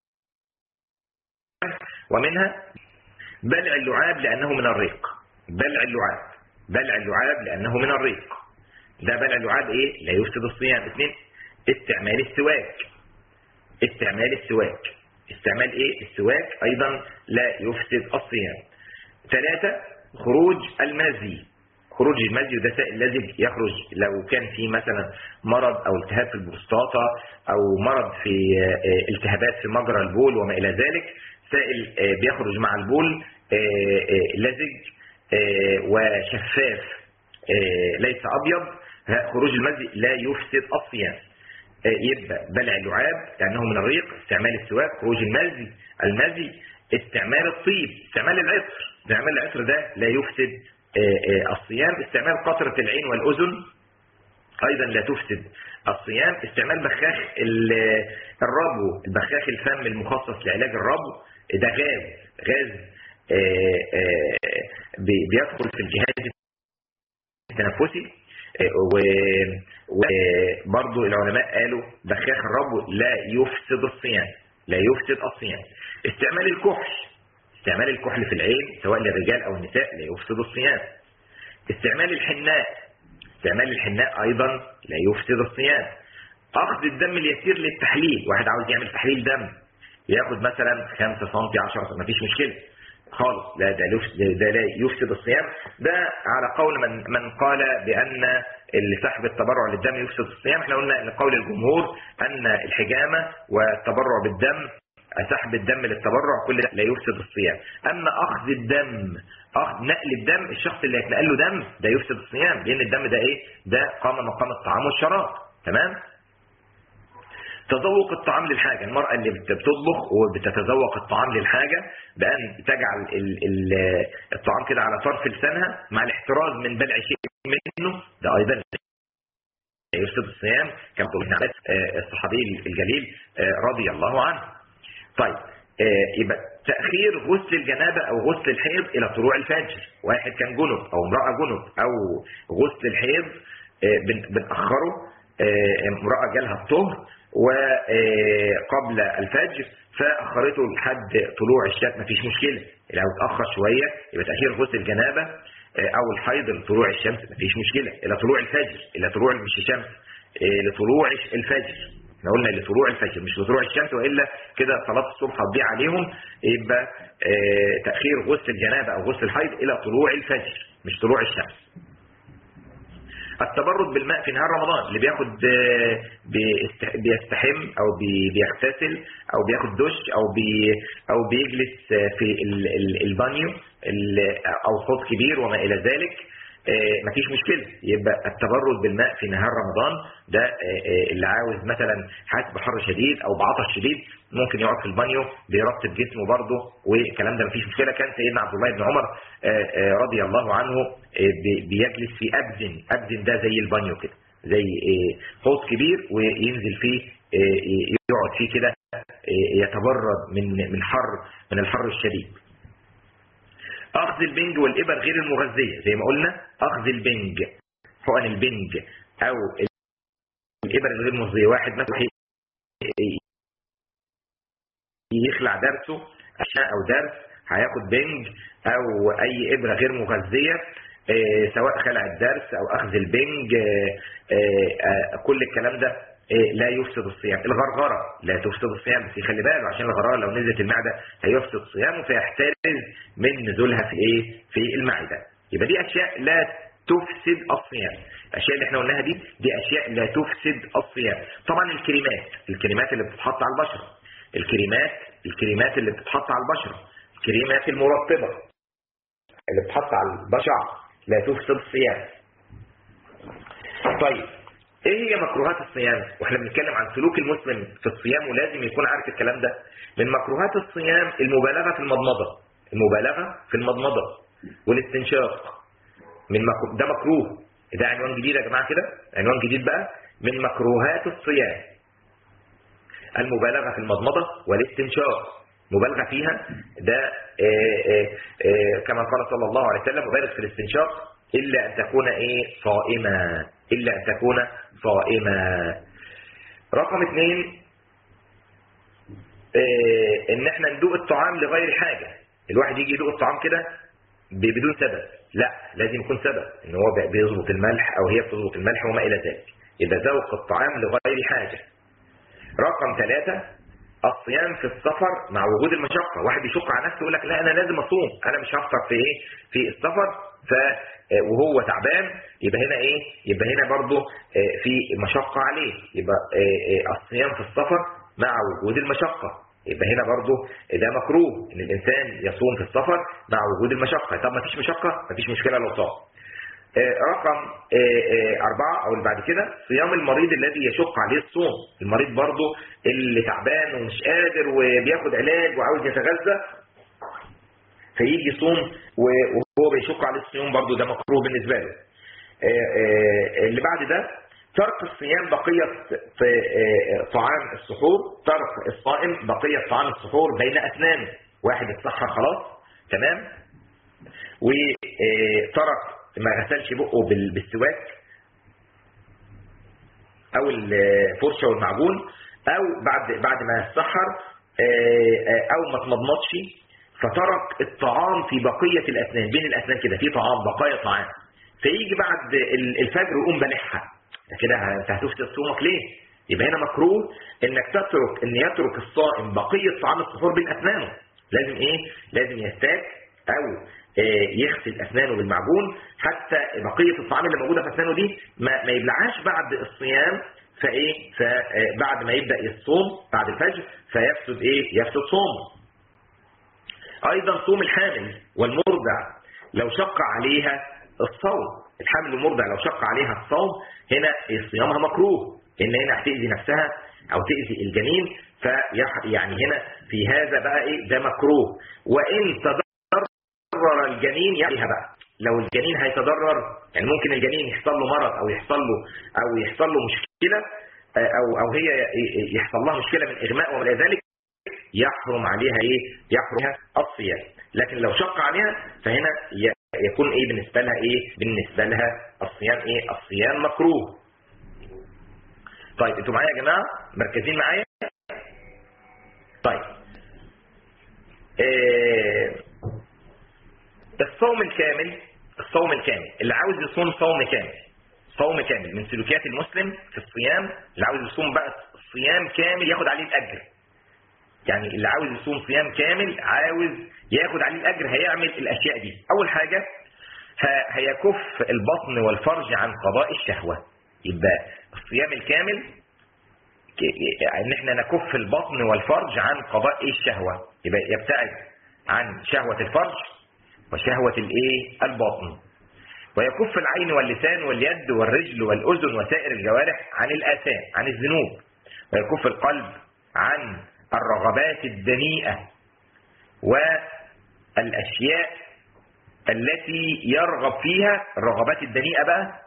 ومنها بلع اللعاب لأنه من الريق بلع اللعاب بلع اللعاب لأنه من الريق ده بلع اللعاب إيه لا يفسد الصيام اثنين استعمال السواك استعمال السواك استعمال إيه السواك أيضا لا يفسد الصيام ثلاثة خروج المزي خروج المزي ده سائل لزج يخرج لو كان في مثلا مرض أو التهاب في البروستاتا أو مرض في آه، التهابات في مجرى البول وما إلى ذلك سائل آه، بيخرج مع البول آه، آه، لزج آه، وشفاف آه، ليس أبيض ها، خروج المزي لا يفسد الصيام آه، يبقى بلع اللعاب لأنه من الريق استعمال السواك خروج المزي المزي استعمال الطيب استعمال العطر استعمال العطر ده لا يفسد آه، آه، الصيام استعمال قطرة العين والأذن أيضا لا تفسد الصيام استعمال بخاخ ال- الربو البخاخ الفم المخصص لعلاج الربو ده غاز غاز آه، آه، بي- بيدخل في الجهاز التنفسي آه، و- وبرضو العلماء قالوا بخاخ الربو لا يفسد الصيام لا يفسد الصيام استعمال الكحل استعمال الكحل في العين سواء للرجال او النساء لا يفسد الصيام استعمال الحناء استعمال الحناء ايضا لا يفسد الصيام اخذ الدم اليسير للتحليل واحد عاوز يعمل تحليل دم ياخد مثلا 5 سم 10 سم مفيش مشكله خالص لا ده يفسد ده لا يفسد الصيام ده على قول من من قال بان اللي سحب التبرع للدم يفسد الصيام احنا قلنا ان قول الجمهور ان الحجامه والتبرع بالدم سحب الدم للتبرع كل ده لا يفسد الصيام اما اخذ الدم اخذ نقل الدم الشخص اللي هيتنقل له دم ده يفسد الصيام لان الدم ده ايه ده قام مقام الطعام والشراب تمام تذوق الطعام للحاجة المرأة اللي بت- بتطبخ وبتتذوق الطعام للحاجة بأن تجعل ال- ال- الطعام كده على طرف لسانها مع الاحتراز من بلع شيء منه ده أيضا يفسد الصيام كما قلنا على آه، الصحابي الجليل آه، رضي الله عنه طيب آه، يبقى تأخير غسل الجنابة أو غسل الحيض إلى طلوع الفجر واحد كان جنب أو امرأة جنب أو غسل الحيض آه، بن- بنأخره آه، امرأة جالها الطهر وقبل الفجر فأخرته لحد طلوع الشمس مفيش مشكلة لو اتأخر شوية يبقى تأخير غسل الجنابة او الحيض لطلوع الشمس مفيش مشكله الى طلوع الفجر الى طلوع مش الشمس لطلوع الفجر احنا قلنا لطلوع الفجر مش لطلوع الشمس والا كده صلاه الصبح هتضيع عليهم يبقى تاخير غسل الجنابه او غسل الحيض الى طلوع الفجر مش طلوع الشمس التبرد بالماء في نهار رمضان اللي بياخد بيستحم او بيغتسل او بياخد دش او بي او بيجلس في البانيو او حوض كبير وما الى ذلك مفيش مشكلة يبقى التبرد بالماء في نهار رمضان ده اللي عاوز مثلا حاسس بحر شديد او بعطش شديد ممكن يقعد في البانيو بيرطب جسمه برضه والكلام ده مفيش مشكلة كان سيدنا عبد الله بن عمر رضي الله عنه بيجلس في أبزن أبزن ده زي البانيو كده زي حوض كبير وينزل فيه يقعد فيه كده يتبرد من من حر من الحر الشديد اخذ البنج والابر غير المغذيه زي ما قلنا اخذ البنج حقن البنج او الابر الغير مغذيه واحد مثلا يخلع درسه او درس هياخد بنج او اي ابره غير مغذيه سواء خلع الدرس او اخذ البنج كل الكلام ده لا يفسد الصيام الغرغرة لا تفسد الصيام بس يخلي باله عشان الغرغرة لو نزلت المعدة هيفسد صيامه فيحترز من نزولها في ايه في المعدة يبقى دي اشياء لا تفسد الصيام الاشياء اللي احنا قلناها دي دي اشياء لا تفسد الصيام طبعا الكريمات الكريمات اللي بتتحط على البشرة الكريمات الكريمات اللي بتتحط على البشرة الكريمات المرطبة اللي بتتحط على البشرة لا تفسد الصيام طيب ايه هي مكروهات الصيام واحنا بنتكلم عن سلوك المسلم في الصيام ولازم يكون عارف الكلام ده من مكروهات الصيام المبالغه في المضمضه المبالغه في المضمضه والاستنشاق من مكروه ده مكروه ده عنوان جديد يا جماعه كده عنوان جديد بقى من مكروهات الصيام المبالغه في المضمضه والاستنشاق مبالغه فيها ده آآ آآ كما قال صلى الله عليه وسلم مبالغ في الاستنشاق إلا أن تكون إيه صائمة إلا أن تكون صائمة رقم اثنين إيه إن احنا ندوق الطعام لغير حاجة الواحد يجي يدوق الطعام كده بدون سبب لا لازم يكون سبب ان هو بيظبط الملح او هي بتظبط الملح وما الى ذلك يبقى ذوق الطعام لغير حاجة رقم ثلاثة الصيام في السفر مع وجود المشقة واحد يشق على نفسه يقول لك لا انا لازم اصوم انا مش هفطر في ايه في السفر ف وهو تعبان يبقى هنا ايه يبقى هنا برضه في مشقة عليه يبقى الصيام في السفر مع وجود المشقة يبقى هنا برضه ده مكروه ان الانسان يصوم في السفر مع وجود المشقة طب ما فيش مشقة ما فيش مشكلة لو صام رقم أربعة أو اللي بعد كده صيام المريض الذي يشق عليه الصوم المريض برضه اللي تعبان ومش قادر وبياخد علاج وعاوز يتغذى فيجي يصوم وهو بيشق عليه الصيام برضه ده مكروه بالنسبة له اللي بعد ده ترك الصيام بقية في طعام السحور ترك الصائم بقية طعام السحور بين أسنانه واحد اتسحر خلاص تمام وترك ما غسلش بقه بالسواك او الفرشه والمعجون او بعد بعد ما يتسحر او ما تمضمضش فترك الطعام في بقيه الاسنان بين الاسنان كده في طعام بقايا طعام فيجي بعد الفجر ويقوم بلعها كده انت هتفسد صومك ليه يبقى هنا مكروه انك تترك ان يترك الصائم بقيه طعام السحور بين اسنانه لازم ايه لازم يستاك او يغسل اسنانه بالمعجون حتى بقيه الطعام اللي موجوده في اسنانه دي ما, ما يبلعهاش بعد الصيام فايه فبعد ما يبدا يصوم بعد الفجر فيفسد ايه يفسد صومه ايضا صوم الحامل والمرضع لو شق عليها الصوم الحامل والمرضع لو شق عليها الصوم هنا صيامها مكروه ان هنا هتاذي نفسها او تاذي الجنين في يعني هنا في هذا بقى ايه ده مكروه وان تضرر الجنين يعليها بقى لو الجنين هيتضرر يعني ممكن الجنين يحصل له مرض او يحصل له او يحصل له مشكله او او هي يحصل لها مشكله من اغماء وما الى ذلك يحرم عليها ايه يحرم الصيام لكن لو شق عليها فهنا يكون ايه بالنسبه لها ايه بالنسبه لها الصيام ايه الصيام مكروه طيب انتوا معايا يا جماعه مركزين معايا طيب إيه الصوم الكامل الصوم الكامل اللي عاوز يصوم صوم كامل صوم كامل من سلوكيات المسلم في الصيام اللي عاوز يصوم بقى صيام كامل ياخد عليه الأجر يعني اللي عاوز يصوم صيام كامل عاوز ياخد عليه الأجر هيعمل الأشياء دي أول حاجة ه- هيكف البطن والفرج عن قضاء الشهوة يبقى الصيام الكامل ك- ان احنا نكف البطن والفرج عن قضاء إيه الشهوة يبقى يبتعد عن شهوة الفرج وشهوة الايه البطن ويكف العين واللسان واليد والرجل والأذن وسائر الجوارح عن الآثام عن الذنوب ويكف القلب عن الرغبات الدنيئة والأشياء التي يرغب فيها الرغبات الدنيئة بقى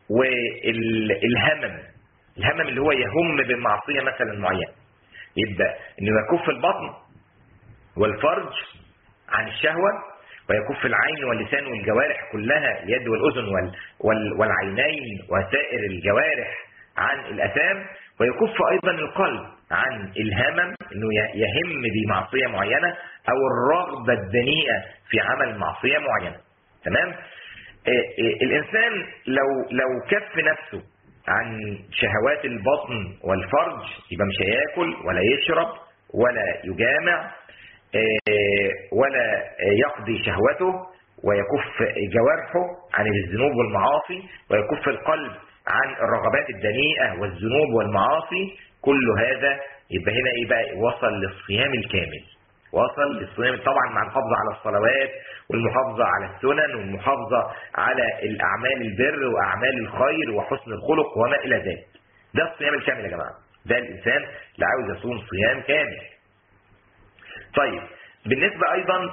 والهمم الهمم اللي هو يهم بمعصية مثلا معينة يبقى انه يكف البطن والفرج عن الشهوة ويكف العين واللسان والجوارح كلها اليد والأذن وال وال والعينين وسائر الجوارح عن الأثام ويكف أيضا القلب عن الهمم أنه يهم بمعصية معينة أو الرغبة الدنيئة في عمل معصية معينة تمام آه، آه، الإنسان لو لو كف نفسه عن شهوات البطن والفرج يبقى مش هياكل ولا يشرب ولا يجامع آه، ولا يقضي شهوته ويكف جوارحه عن الذنوب والمعاصي ويكف القلب عن الرغبات الدنيئة والذنوب والمعاصي كل هذا يبقى هنا ايه بقى وصل للصيام الكامل وصل للصيام طبعا مع الحفاظ على الصلوات والمحافظة على السنن والمحافظة على الأعمال البر وأعمال الخير وحسن الخلق وما إلى ذلك ده الصيام الكامل يا جماعة ده الإنسان اللي عاوز يصوم صيام كامل طيب بالنسبة أيضا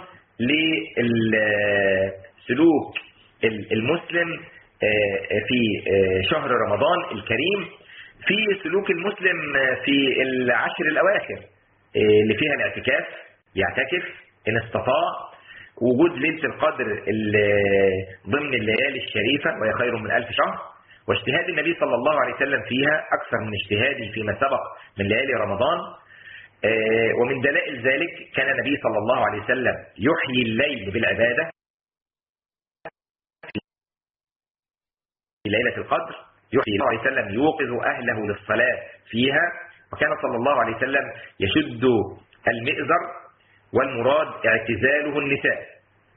لسلوك المسلم في شهر رمضان الكريم في سلوك المسلم في العشر الأواخر اللي فيها الاعتكاف يعتكف إن استطاع وجود ليلة القدر ضمن الليالي الشريفة وهي خير من ألف شهر واجتهاد النبي صلى الله عليه وسلم فيها أكثر من اجتهاده فيما سبق من ليالي رمضان ومن دلائل ذلك كان النبي صلى الله عليه وسلم يحيي الليل بالعبادة في ليلة القدر يحيي الله عليه وسلم يوقظ أهله للصلاة فيها وكان صلى الله عليه وسلم يشد المئزر والمراد اعتزاله النساء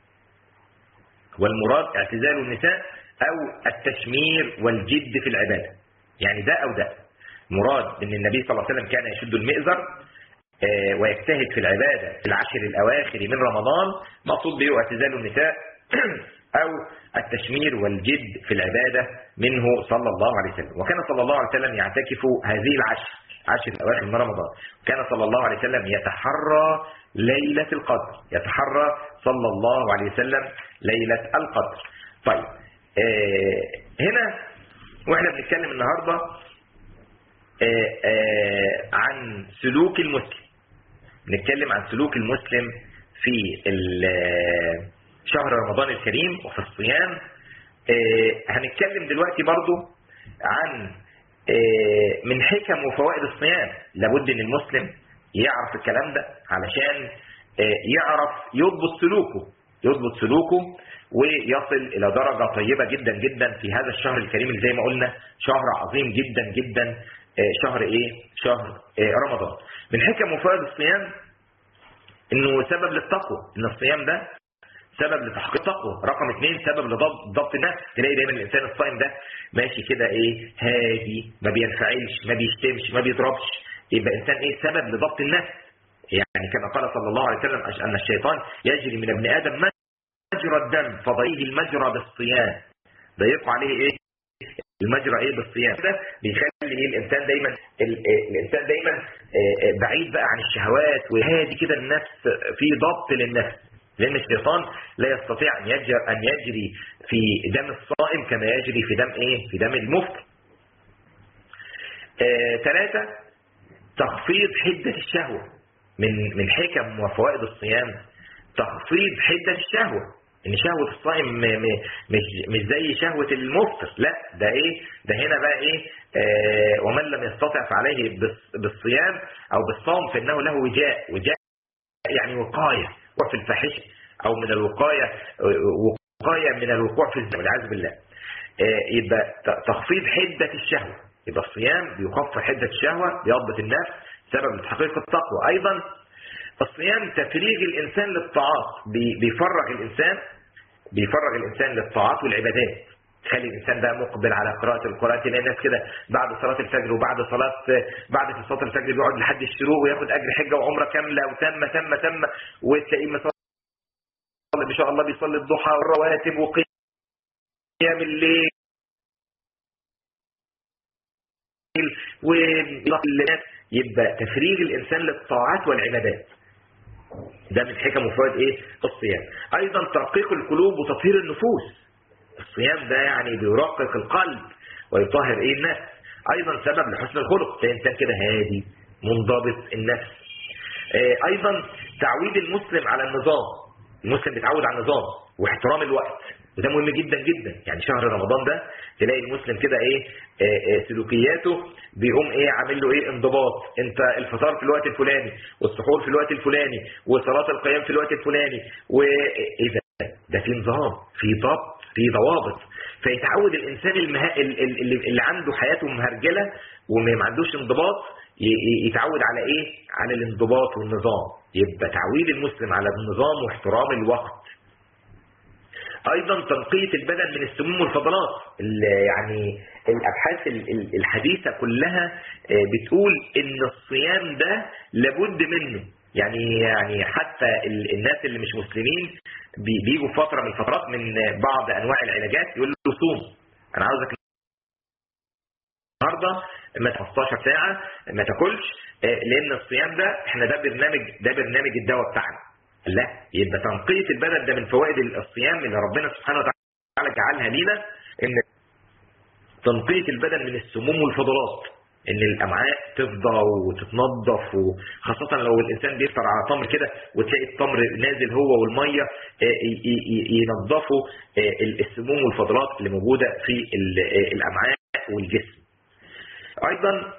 والمراد اعتزال النساء أو التشمير والجد في العبادة يعني ده أو ده مراد ان النبي صلى الله عليه وسلم كان يشد المئزر ويجتهد في العبادة في العشر الأواخر من رمضان مقصود به اعتزال النساء أو التشمير والجد في العبادة منه صلى الله عليه وسلم وكان صلى الله عليه وسلم يعتكف هذه العشر عشر الأواخر من رمضان كان صلى الله عليه وسلم يتحرى ليلة القدر يتحرى صلى الله عليه وسلم ليلة القدر طيب آه هنا واحنا بنتكلم النهاردة آه آه عن سلوك المسلم نتكلم عن سلوك المسلم في شهر رمضان الكريم وفي الصيام هنتكلم دلوقتي برضو عن من حكم وفوائد الصيام لابد ان المسلم يعرف الكلام ده علشان يعرف يضبط سلوكه يضبط سلوكه ويصل الى درجة طيبة جدا جدا في هذا الشهر الكريم اللي زي ما قلنا شهر عظيم جدا جدا شهر ايه شهر رمضان من حكم وفوائد الصيام انه سبب للتقوى ان الصيام ده سبب لتحقيق التقوى رقم اثنين سبب لضبط النفس تلاقي دايما الانسان الصائم ده ماشي كده ايه هادي ما بينفعلش ما بيشتمش ما بيضربش يبقى انسان ايه سبب لضبط النفس يعني كما قال صلى الله عليه وسلم ان الشيطان يجري من ابن ادم مجرى الدم فضيه المجرى بالصيام ضيق عليه ايه المجرى ايه بالصيام ده بيخلي ايه الانسان دايما الانسان دايما بعيد بقى عن الشهوات وهادي كده النفس في ضبط للنفس لأن الشيطان لا يستطيع أن يجري, أن يجري في دم الصائم كما يجري في دم إيه؟ في دم المفتي. ثلاثة آه تخفيض حدة الشهوة من من حكم وفوائد الصيام تخفيض حدة الشهوة ان شهوة الصائم مش مش زي شهوة المفطر لا ده ايه ده هنا بقى ايه آه ومن لم يستطع فعليه بالصيام او بالصوم فانه له وجاء وجاء يعني وقاية وفي الفاحشة أو من الوقاية الوقاية من الوقوع في الزنا والعياذ بالله آه، يبقى ت- تخفيض حدة الشهوة يبقى الصيام بيخفض حدة الشهوة بيضبط النفس سبب لتحقيق التقوى أيضا الصيام تفريغ الإنسان للطاعات بي- بيفرغ الإنسان بيفرغ الإنسان للطاعات والعبادات تخلي الإنسان بقى مقبل على قراءة القرآن تلاقي الناس كده بعد صلاة الفجر وبعد صلاة بعد صلاة الفجر بيقعد لحد الشروق وياخد أجر حجة وعمرة كاملة وتم تم تم وتلاقيه مثلا ما شاء الله بيصلي الضحى والرواتب وقيام الليل والناس يبقى تفريغ الإنسان للطاعات والعبادات ده من حكم وفوائد ايه الصيام ايضا ترقيق القلوب وتطهير النفوس الصيام ده يعني بيرقق القلب ويطهر ايه النفس ايضا سبب لحسن الخلق تلاقي انسان كده هادي منضبط النفس آه، ايضا تعويد المسلم على النظام المسلم بيتعود على النظام واحترام الوقت وده مهم جدا جدا يعني شهر رمضان ده تلاقي المسلم كده ايه آه، آه، سلوكياته بيقوم ايه عامل له ايه انضباط انت الفطار في الوقت الفلاني والسحور في الوقت الفلاني وصلاه القيام في الوقت الفلاني وايه ده ده في نظام في ضبط في ضوابط فيتعود الانسان المها... ال- ال- اللي اللي عنده حياته مهرجله وما عندوش انضباط ي- ي- يتعود على ايه على الانضباط والنظام يبقى تعويد المسلم على النظام واحترام الوقت ايضا تنقية البدن من السموم والفضلات ال- يعني الابحاث ال- ال- الحديثة كلها آه، بتقول ان الصيام ده لابد منه يعني يعني حتى ال- الناس اللي مش مسلمين بي- بيجوا في فترة من الفترات من بعض انواع العلاجات يقول له صوم انا عاوزك النهارده ما 15 ساعة ما تاكلش آه، لان الصيام ده احنا ده برنامج ده برنامج الدواء بتاعنا لا يبقى تنقية البدن ده من فوائد الصيام اللي ربنا سبحانه وتعالى جعلها لينا ان تنقية البدن من السموم والفضلات ان الامعاء تفضى وتتنظف وخاصة لو الانسان بيفطر على تمر كده وتلاقي التمر نازل هو والمية آه، ي- ي- ي- ينظفوا آه، السموم والفضلات اللي موجودة في ال- آه، الامعاء والجسم ايضا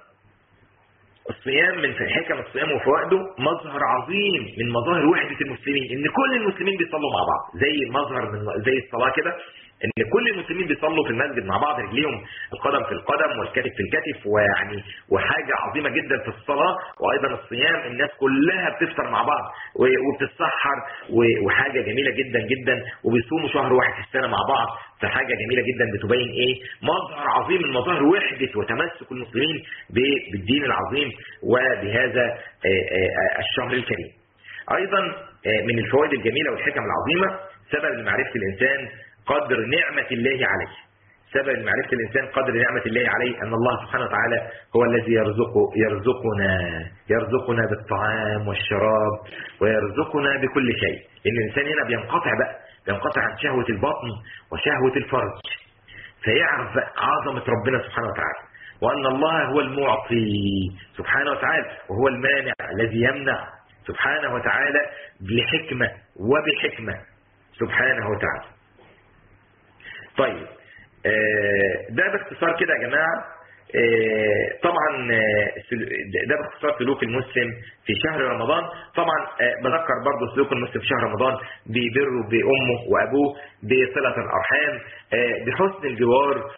الصيام من حكم الصيام وفوائده مظهر عظيم من مظاهر وحدة المسلمين ان كل المسلمين بيصلوا مع بعض زي مظهر من زي الصلاة كده ان كل المسلمين بيصلوا في المسجد مع بعض رجليهم القدم في القدم والكتف في الكتف ويعني وحاجة عظيمة جدا في الصلاة وايضا الصيام الناس كلها بتفطر مع بعض و- وبتتسحر و- وحاجة جميلة جدا جدا وبيصوموا شهر واحد في السنة مع بعض فحاجة جميلة جدا بتبين ايه مظهر عظيم من مظاهر وحدة وتمسك المسلمين ب- بالدين العظيم وبهذا آه، آه، الشهر الكريم ايضا آه، من الفوائد الجميلة والحكم العظيمة سبب لمعرفة الانسان قدر نعمة الله عليه سبب لمعرفة الإنسان قدر نعمة الله عليه أن الله سبحانه وتعالى هو الذي يرزقه يرزقنا يرزقنا بالطعام والشراب ويرزقنا بكل شيء لأن الإنسان هنا بينقطع بقى بينقطع عن شهوة البطن وشهوة الفرج فيعرف بقى عظمة ربنا سبحانه وتعالى وأن الله هو المعطي سبحانه وتعالى وهو المانع الذي يمنع سبحانه وتعالى لحكمة وبحكمة سبحانه وتعالى طيب آه، ده باختصار كده يا جماعة آه، طبعا آه، سل- ده باختصار سلوك المسلم في شهر رمضان طبعا آه، بذكر برضو سلوك المسلم في شهر رمضان ببره بأمه وأبوه بصلة الأرحام آه، بحسن الجوار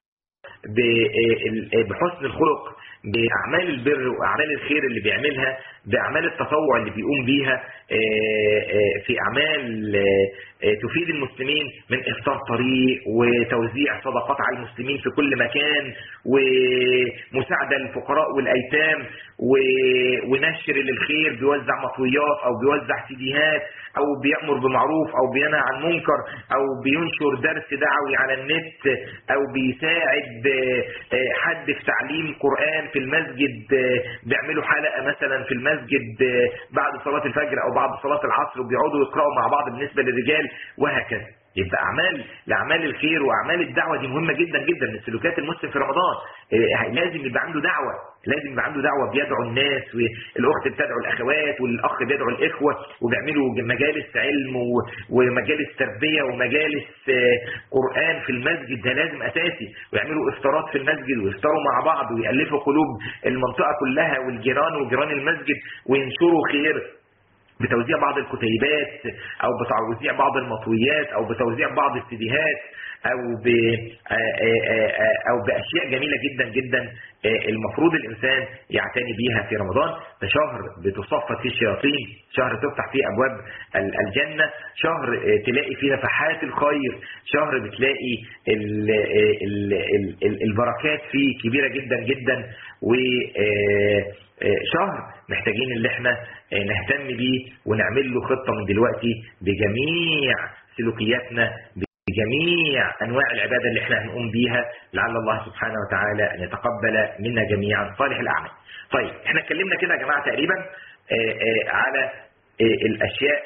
ب- بحسن الخلق بأعمال البر وأعمال الخير اللي بيعملها بأعمال التطوع اللي بيقوم بيها آه، آه، في أعمال آه، آه، تفيد المسلمين من إفطار طريق وتوزيع صدقات على المسلمين في كل مكان ومساعدة للفقراء والأيتام و- ونشر للخير بيوزع مطويات أو بيوزع سيديهات أو بيأمر بمعروف أو بينهى عن منكر أو بينشر درس دعوي على النت أو بيساعد آه، آه، حد في تعليم قرآن في المسجد آه، بيعملوا حلقة مثلا في المسجد آه، بعد صلاة الفجر أو بعد صلاة العصر وبيقعدوا يقرأوا مع بعض بالنسبة للرجال وهكذا يبقى أعمال لأعمال الخير وأعمال الدعوة دي مهمة جدا جدا من سلوكيات المسلم في رمضان آه، لازم يبقى عنده دعوة لازم يبقى عنده دعوة بيدعو الناس والأخت بتدعو الأخوات والأخ بيدعو الإخوة وبيعملوا مجالس علم و- ومجالس تربية ومجالس آه، قرآن في المسجد ده لازم أساسي ويعملوا إفطارات في المسجد ويفطروا مع بعض ويألفوا قلوب المنطقة كلها والجيران وجيران المسجد وينشروا خير بتوزيع بعض الكتيبات او بتوزيع بعض المطويات او بتوزيع بعض السيديهات او ب او باشياء جميله جدا جدا المفروض الانسان يعتني بيها في رمضان ده شهر بتصفد فيه الشياطين شهر تفتح فيه ابواب الجنه شهر تلاقي فيه نفحات الخير شهر بتلاقي ال ال ال البركات فيه كبيره جدا جدا و شهر محتاجين اللي احنا نهتم بيه ونعمل له خطه من دلوقتي بجميع سلوكياتنا بجميع انواع العباده اللي احنا هنقوم بيها لعل الله سبحانه وتعالى ان يتقبل منا جميعا صالح الاعمال. طيب احنا اتكلمنا كده يا جماعه تقريبا على الاشياء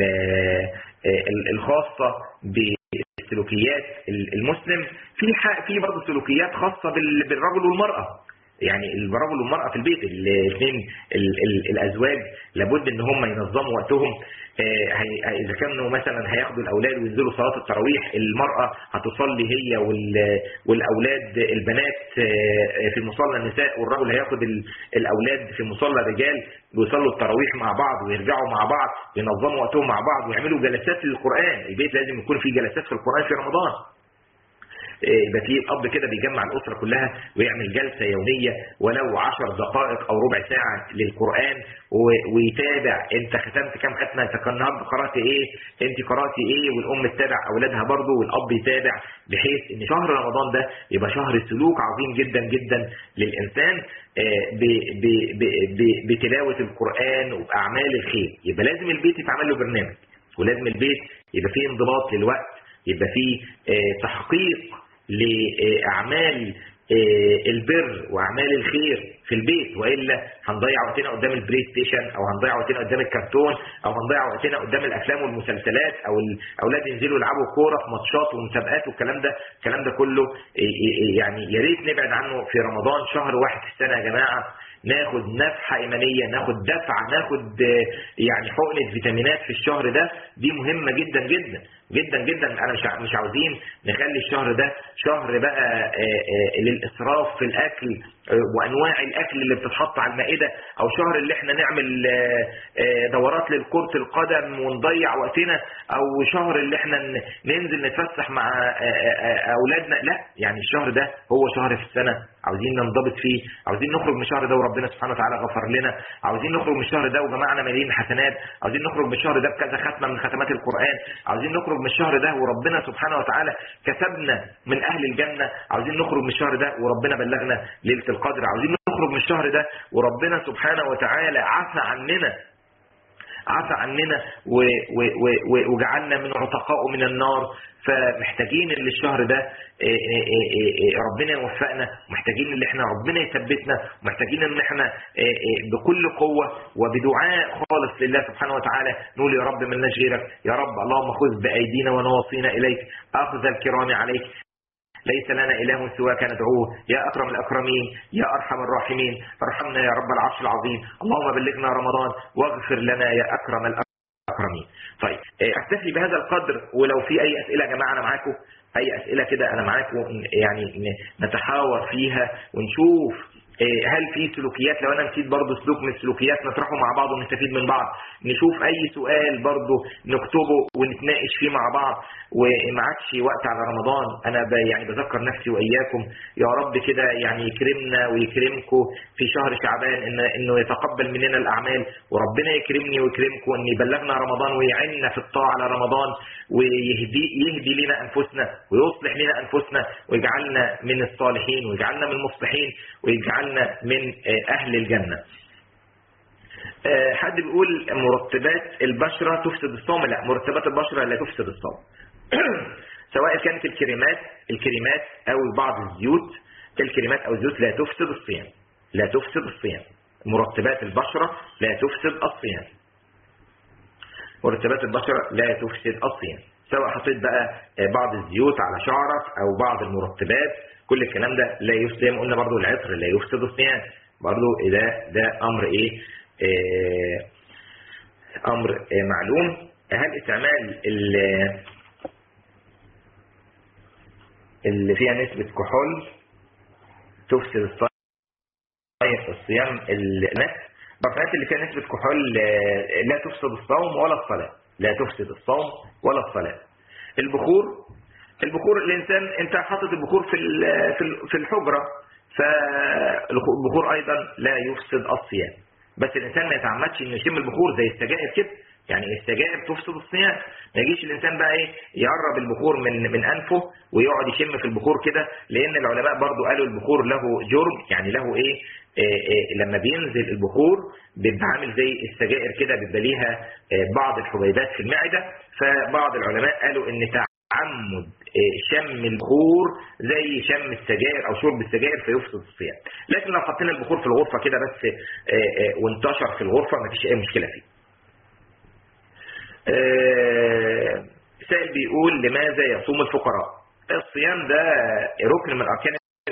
الخاصه بسلوكيات المسلم في في برضه سلوكيات خاصه بالرجل والمراه يعني الرجل والمرأة في البيت الاثنين الأزواج لابد ان هم ينظموا وقتهم اذا كانوا مثلا هياخدوا الاولاد وينزلوا صلاه التراويح المراه هتصلي هي والاولاد البنات في مصلى النساء والرجل هياخد الاولاد في مصلى الرجال ويصلوا التراويح مع بعض ويرجعوا مع بعض ينظموا وقتهم مع بعض ويعملوا جلسات للقران البيت لازم يكون فيه جلسات في القران في رمضان يبقى في الاب كده بيجمع الاسره كلها ويعمل جلسه يوميه ولو 10 دقائق او ربع ساعه للقران ويتابع انت ختمت كام ختمه انت كان النهارده قرات ايه انت قراتي ايه والام تتابع اولادها برضه والاب يتابع بحيث ان شهر رمضان ده يبقى شهر سلوك عظيم جدا جدا للانسان بتلاوه القران واعمال الخير يبقى لازم البيت يتعمل له برنامج ولازم البيت يبقى فيه انضباط للوقت يبقى فيه تحقيق لأعمال البر وأعمال الخير في البيت وإلا هنضيع وقتنا قدام البلاي ستيشن أو هنضيع وقتنا قدام الكرتون أو هنضيع وقتنا قدام الأفلام والمسلسلات أو الأولاد ينزلوا يلعبوا كورة في ماتشات ومسابقات والكلام ده الكلام ده كله يعني يا ريت نبعد عنه في رمضان شهر واحد في السنة يا جماعة ناخد نفحة إيمانية ناخد دفعة ناخد يعني حقنة فيتامينات في الشهر ده دي مهمة جدا جدا جدا جدا انا مش مش عاوزين نخلي الشهر ده شهر بقى للاسراف في الاكل وانواع الاكل اللي بتتحط على المائده او شهر اللي احنا نعمل دورات للكره القدم ونضيع وقتنا او شهر اللي احنا ننزل نتفسح مع اولادنا لا يعني الشهر ده هو شهر في السنه عاوزين ننضبط فيه عاوزين نخرج من الشهر ده وربنا سبحانه وتعالى غفر لنا عاوزين نخرج من الشهر ده وجمعنا ملايين حسنات عاوزين نخرج من الشهر ده بكذا ختمه من ختمات القران عاوزين نخرج من الشهر ده وربنا سبحانه وتعالى كتبنا من اهل الجنه عاوزين نخرج من الشهر ده وربنا بلغنا ليله القدر عاوزين نخرج من الشهر ده وربنا سبحانه وتعالى عفى عننا عفى عننا وجعلنا من عتقاء من النار فمحتاجين اللي الشهر ده ربنا يوفقنا محتاجين اللي احنا ربنا يثبتنا محتاجين ان احنا بكل قوة وبدعاء خالص لله سبحانه وتعالى نقول يا رب من غيرك يا رب اللهم خذ بأيدينا ونواصينا إليك أخذ الكرام عليك ليس لنا إله سواك ندعوه يا أكرم الأكرمين يا أرحم الراحمين ارحمنا يا رب العرش العظيم اللهم بلغنا رمضان واغفر لنا يا أكرم الأكرمين طيب أكتفي بهذا القدر ولو في أي أسئلة يا جماعة أنا معاكم أي أسئلة كده أنا معاكم يعني نتحاور فيها ونشوف هل في سلوكيات لو انا نسيت برضه سلوك من السلوكيات نطرحه مع بعض ونستفيد من بعض نشوف اي سؤال برضه نكتبه ونتناقش فيه مع بعض وما عادش وقت على رمضان انا ب يعني بذكر نفسي واياكم يا رب كده يعني يكرمنا ويكرمكم في شهر شعبان ان انه يتقبل مننا الاعمال وربنا يكرمني ويكرمكم ان يبلغنا رمضان ويعيننا في الطاعه على رمضان ويهدي يهدي لنا انفسنا ويصلح لنا انفسنا ويجعلنا من الصالحين ويجعلنا من المصلحين ويجعلنا من اهل الجنه حد بيقول مرطبات البشرة تفسد الصوم لا مرطبات البشرة لا تفسد الصوم سواء كانت الكريمات الكريمات او بعض الزيوت الكريمات او الزيوت لا تفسد الصيام لا تفسد الصيام مرطبات البشرة لا تفسد الصيام مرطبات البشرة لا تفسد الصيام سواء حطيت بقى بعض الزيوت على شعرك او بعض المرطبات كل الكلام ده لا يفسد زي ما قلنا برضو العطر لا يفسد الصيام برضو ده ده امر ايه آه امر آه معلوم هل استعمال اللي فيها نسبة كحول تفسد الصيام الصيام النفس برفانات اللي فيها نسبة كحول آه، لا تفسد الصوم ولا الصلاة لا تفسد الصوم ولا الصلاة البخور البخور الإنسان أنت حاطط البخور في ال- في ال- في الحجرة فالبخور أيضا لا يفسد الصيام بس الإنسان ما يتعمدش إنه يشم البخور زي السجائر كده يعني السجائر تفسد الصيام ما يجيش الإنسان بقى إيه يقرب البخور من من أنفه ويقعد يشم في البخور كده لأن العلماء برضو قالوا البخور له جرم يعني له إيه آه، آه، لما بينزل البخور بيبقى عامل زي السجائر كده بيبقى ليها آه، بعض الحبيبات في المعدة فبعض العلماء قالوا ان تعمد آه، شم البخور زي شم السجائر او شرب السجائر فيفسد الصيام لكن لو حطينا البخور في الغرفة كده بس آه، آه، وانتشر في الغرفة مفيش اي مشكلة فيه آه، سائل بيقول لماذا يصوم الفقراء الصيام ده ركن من اركان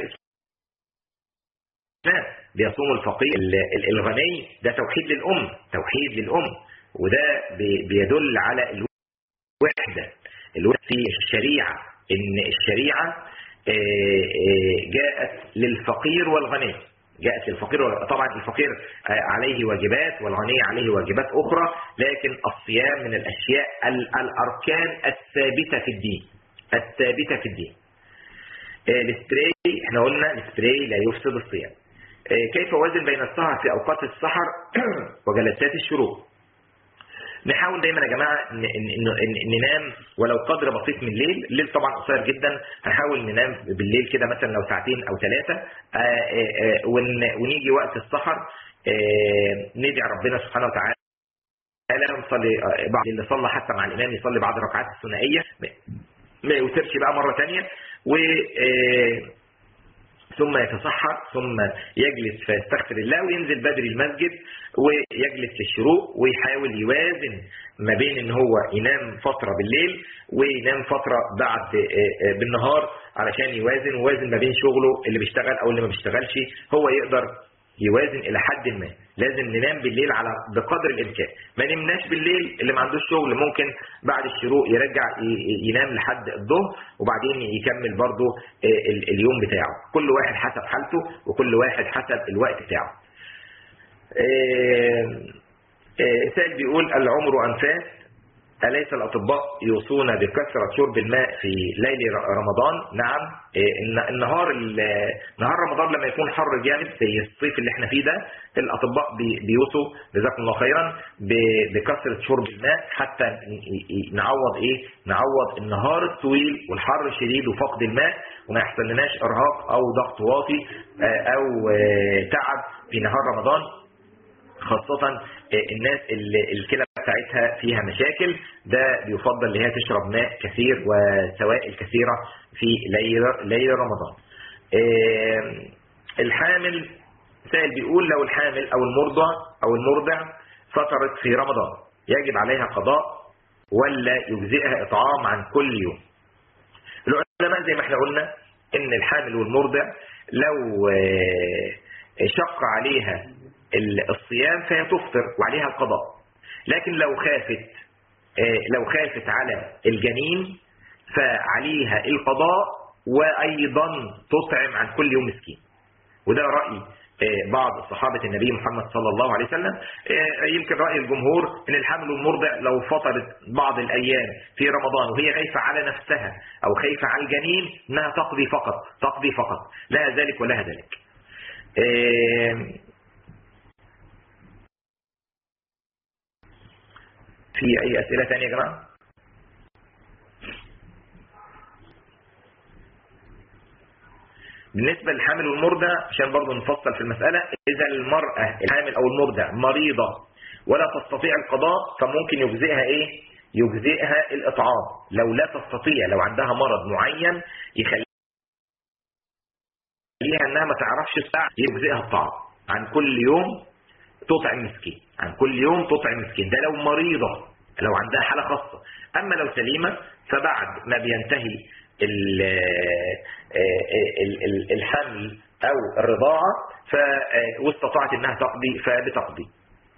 الإسلام بيصوم الفقير ال- ال- الغني ده توحيد للأم توحيد للأم وده بي- بيدل على الوحدة الوحدة في الشريعة إن الشريعة آه، آه، جاءت للفقير والغني جاءت للفقير وال- طبعا الفقير آه، عليه واجبات والغني عليه واجبات أخرى لكن الصيام من الأشياء ال- الأركان الثابتة في الدين الثابتة في الدين آه، السبراي احنا قلنا السبراي لا يفسد الصيام آه، كيف اوازن بين السهر في اوقات السحر وجلسات الشروق نحاول دايما يا جماعه ن- ن- ن- ننام ولو قدر بسيط من الليل الليل طبعا قصير جدا هنحاول ننام بالليل كده مثلا لو ساعتين او ثلاثه ونيجي وقت السحر آه، ندعي ربنا سبحانه وتعالى تعالى نصلي آه، بعض اللي صلى حتى مع الامام يصلي بعض الركعات الثنائيه ما يوترش بقى مرة تانية و آه، ثم يتصحر ثم يجلس فيستغفر الله وينزل بدري المسجد ويجلس للشروق ويحاول يوازن ما بين ان هو ينام فترة بالليل وينام فترة بعد آه، آه، بالنهار علشان يوازن ويوازن ما بين شغله اللي بيشتغل او اللي ما بيشتغلش هو يقدر يوازن الى حد ما لازم ننام بالليل على بقدر الامكان ما نمناش بالليل اللي ما عندوش شغل ممكن بعد الشروق يرجع ي- ينام لحد الظهر وبعدين يكمل برضه آه، ال- اليوم بتاعه كل واحد حسب حالته وكل واحد حسب الوقت بتاعه آه، آه، سائل بيقول العمر أنفاس أليس الأطباء يوصون بكثرة شرب الماء في ليل ر- رمضان نعم آه، الن- النهار ال- نهار رمضان لما يكون حر جامد زي الصيف اللي احنا فيه ده الأطباء بي- بيوصوا جزاكم الله خيرا ب- بكثرة شرب الماء حتى ن- ي- نعوض ايه نعوض النهار الطويل والحر الشديد وفقد الماء وما يحصل لناش ارهاق او ضغط واطي آه، او آه، تعب في نهار رمضان خاصة آه، الناس اللي الكلى بتاعتها فيها مشاكل ده بيفضل ان هي تشرب ماء كثير وسوائل كثيرة في ليل ليل رمضان. آه، الحامل سائل بيقول لو الحامل او المرضع او المرضع فطرت في رمضان يجب عليها قضاء ولا يجزئها اطعام عن كل يوم. العلماء زي ما احنا قلنا ان الحامل والمرضع لو آه، شق عليها ال- الصيام فهي تفطر وعليها القضاء لكن لو خافت آه، لو خافت على الجنين فعليها القضاء وايضا تطعم عن كل يوم مسكين وده رأي آه، بعض صحابة النبي محمد صلى الله عليه وسلم آه، يمكن رأي الجمهور ان الحمل والمرضع لو فطرت بعض الأيام في رمضان وهي خايفة على نفسها أو خايفة على الجنين انها تقضي فقط تقضي فقط لها ذلك ولها ذلك آه، في أي أسئلة ثانية يا جماعة؟ بالنسبة للحامل والمرضع عشان برضه نفصل في المسألة إذا المرأة الحامل أو المرضع مريضة ولا تستطيع القضاء فممكن يجزئها إيه؟ يجزئها الإطعام لو لا تستطيع لو عندها مرض معين يخليها إنها ما تعرفش الساعة يجزئها الطعام عن كل يوم تطعم مسكين عن كل يوم تطعم مسكين ده لو مريضة لو عندها حالة خاصة أما لو سليمة فبعد ما بينتهي ال- ال- ال- الحمل أو الرضاعة ف- واستطاعت أنها تقضي فبتقضي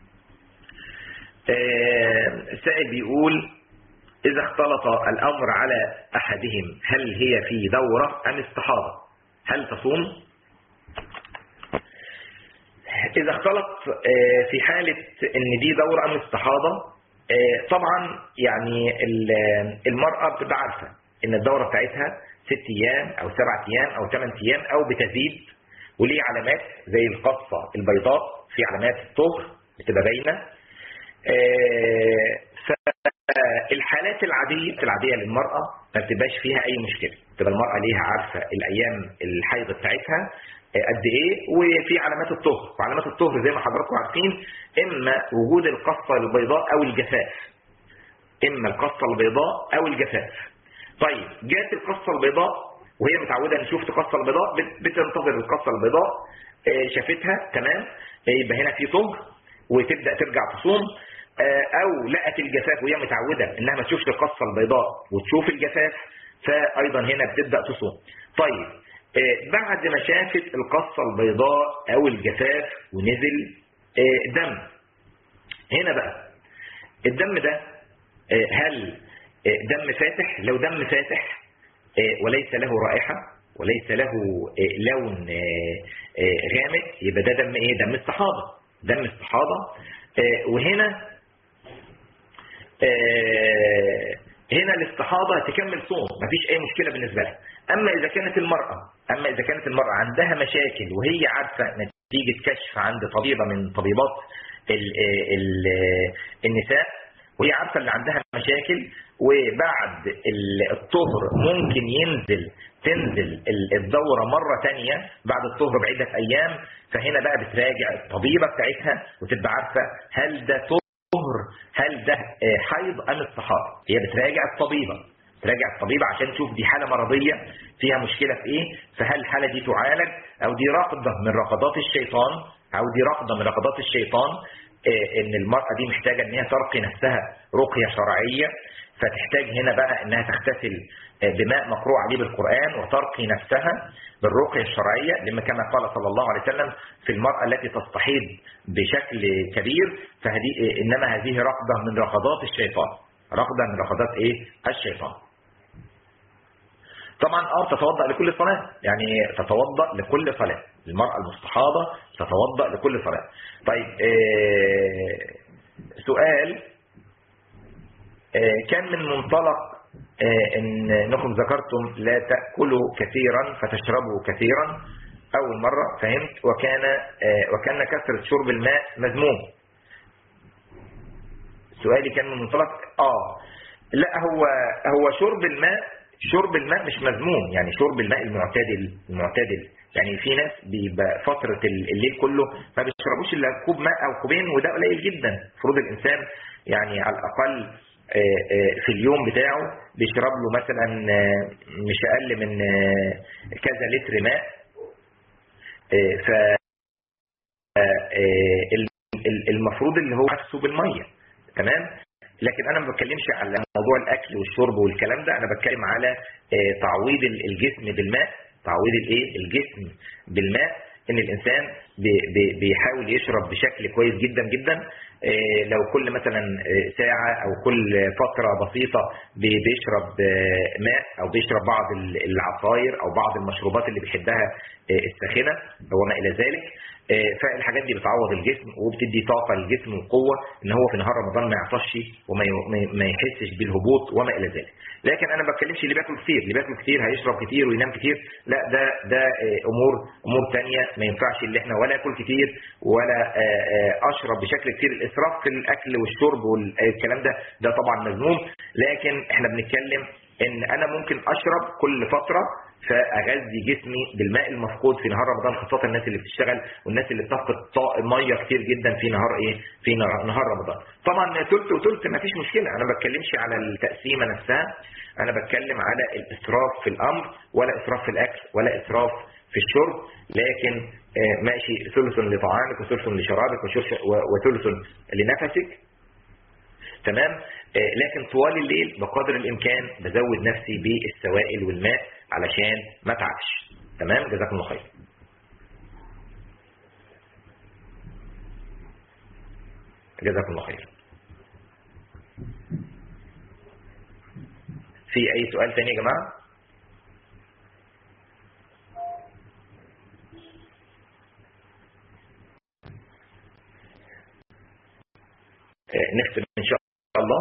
السائل بيقول إذا اختلط الأمر على أحدهم هل هي في دورة أم استحاضة هل تصوم إذا اختلط آه، في حالة إن دي دورة أم استحاضة آه، طبعا يعني ال- المرأة بتبقى عارفة إن الدورة بتاعتها ست أيام أو سبعة أيام أو ثمان أيام أو بتزيد وليه علامات زي القصة البيضاء في علامات الطهر بتبقى باينة آه، فالحالات العادية العادية للمرأة ما بتبقاش فيها أي مشكلة تبقى المرأة ليها عارفة الأيام الحيض بتاعتها آه، قد إيه وفي علامات الطهر وعلامات الطهر زي ما حضراتكم عارفين إما وجود القصة البيضاء أو الجفاف إما القصة البيضاء أو الجفاف طيب جات القصة البيضاء وهي متعودة ان شفت قصة البيضاء بت- بتنتظر القصة البيضاء آه، شافتها تمام آه، يبقى هنا في طهر وتبدأ ترجع تصوم آه، او لقت الجفاف وهي متعودة انها ما تشوفش القصة البيضاء وتشوف الجفاف فايضا هنا بتبدأ تصوم طيب آه، بعد ما شافت القصة البيضاء او الجفاف ونزل آه، دم هنا بقى الدم ده آه، هل آه، دم فاتح لو دم فاتح آه، وليس له رائحة وليس له آه، لون آه، آه، غامق يبقى ده دم ايه دم استحاضة دم استحاضة آه، وهنا آه، هنا الاستحاضة تكمل صوم مفيش اي مشكلة بالنسبة لها اما اذا كانت المرأة اما اذا كانت المرأة عندها مشاكل وهي عارفة نتيجة كشف عند طبيبة من طبيبات ال ال النساء وهي عارفة اللي عندها مشاكل وبعد ال- الطهر ممكن ينزل تنزل ال- الدورة مرة تانية بعد الطهر بعدة أيام فهنا بقى بتراجع الطبيبة بتاعتها وتبقى عارفة هل ده طهر هل ده آه، حيض أم استحاضة هي بتراجع الطبيبة تراجع الطبيبة عشان تشوف دي حالة مرضية فيها مشكلة في ايه فهل الحالة دي تعالج او دي رقضة من رقضات الشيطان او دي رقضة من رقضات الشيطان آه، ان المرأة دي محتاجة ان هي ترقي نفسها رقية شرعية فتحتاج هنا بقى انها تغتسل آه، بماء مقروء عليه بالقرآن وترقي نفسها بالرقية الشرعية لما كما قال صلى الله عليه وسلم في المرأة التي تستحيض بشكل كبير فهذه آه، انما هذه رقضة من رقضات الشيطان رقضة من رقضات ايه الشيطان طبعا اه تتوضا لكل صلاه يعني تتوضا لكل صلاه المراه المستحاضه تتوضا لكل صلاه طيب آه سؤال آه كان من منطلق آه ان انكم ذكرتم لا تاكلوا كثيرا فتشربوا كثيرا اول مره فهمت وكان آه وكان كثره شرب الماء مذموم سؤالي كان من منطلق اه لا هو هو شرب الماء شرب الماء مش مذموم يعني شرب الماء المعتدل المعتدل يعني في ناس بيبقى فترة الليل كله ما بيشربوش الا كوب ماء او كوبين وده قليل جدا المفروض الانسان يعني على الاقل آه، آه، في اليوم بتاعه بيشرب له مثلا آه، مش اقل من آه، كذا لتر ماء آه، ف آه، ال- ال- المفروض اللي هو عكسه بالميه تمام لكن انا ما بتكلمش على موضوع الاكل والشرب والكلام ده انا بتكلم على آه، تعويض ال- الجسم بالماء تعويض الايه الجسم بالماء ان الانسان بي- بي- بيحاول يشرب بشكل كويس جدا جدا آه، لو كل مثلا آه، ساعة او كل فترة بسيطة بي- بيشرب آه، ماء او بيشرب بعض ال- العصاير او بعض المشروبات اللي بيحبها آه، الساخنة وما الى ذلك آه، فالحاجات دي بتعوض الجسم وبتدي طاقة للجسم وقوة ان هو في نهار رمضان ما يعطش وما ي- ما ي- ما يحسش بالهبوط وما الى ذلك لكن انا ما بتكلمش اللي بياكل كتير اللي بياكل كتير هيشرب كتير وينام كتير لا ده ده آه، امور امور تانية ما ينفعش اللي احنا ولا اكل كتير ولا آه، آه، اشرب بشكل كتير الاسراف في الاكل والشرب والكلام ده ده طبعا مذموم لكن احنا بنتكلم ان انا ممكن اشرب كل فترة فاغذي جسمي بالماء المفقود في نهار رمضان خاصه الناس اللي بتشتغل والناس اللي بتفقد طا- ميه كتير جدا في نهار ايه في نهار نهار رمضان طبعا ثلث وثلث ما فيش مشكله انا ما بتكلمش على التقسيمه نفسها انا بتكلم على الاسراف في الامر ولا اسراف في الاكل ولا اسراف في الشرب لكن آه، ماشي ثلث لطعامك وثلث لشرابك وشرش- و- وثلث لنفسك تمام آه، لكن طوال الليل بقدر الامكان بزود نفسي بالسوائل والماء علشان ما اتعبش تمام جزاكم الله خير جزاكم الله خير في اي سؤال تاني يا جماعه نختم إن شاء الله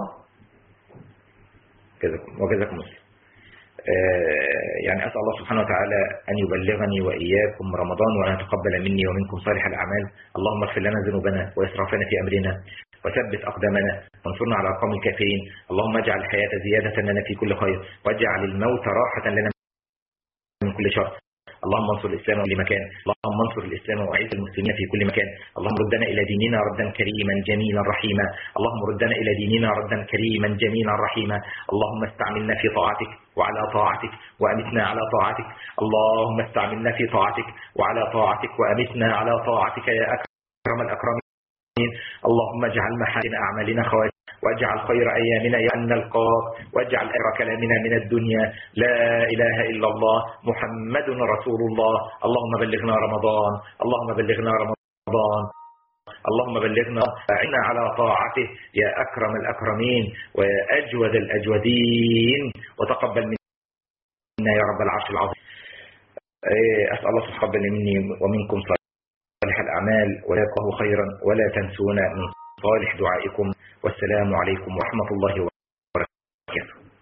جزاكم وجزاكم مسلم يعني أسأل الله سبحانه وتعالى أن يبلغني وإياكم رمضان وأن يتقبل مني ومنكم صالح الأعمال اللهم اغفر لنا ذنوبنا وإسرافنا في أمرنا وثبت أقدامنا وانصرنا على القوم الكافرين اللهم اجعل الحياة زيادة لنا في كل خير واجعل الموت راحة لنا من كل شر اللهم انصر الإسلام في كل مكان اللهم انصر الإسلام وأعز المسلمين في كل مكان اللهم ردنا إلى ديننا ردا كريما جميلا رحيما اللهم ردنا إلى ديننا ردا كريما جميلا رحيما اللهم استعملنا في طاعتك وعلى طاعتك وأمتنا على طاعتك اللهم استعملنا في طاعتك وعلى طاعتك وأمتنا على طاعتك يا أكرم الأكرمين اللهم اجعل محاسن أعمالنا خواتيم واجعل خير أيامنا يا أن نلقاك واجعل خير كلامنا من الدنيا لا إله إلا الله محمد رسول الله اللهم بلغنا رمضان اللهم بلغنا رمضان اللهم بلغنا أعنا على طاعته يا أكرم الأكرمين ويا أجود الأجودين وتقبل منا يا رب العرش العظيم أسأل الله تقبل مني ومنكم صالح الأعمال ويقه خيرا ولا تنسونا من صالح دعائكم والسلام عليكم ورحمة الله وبركاته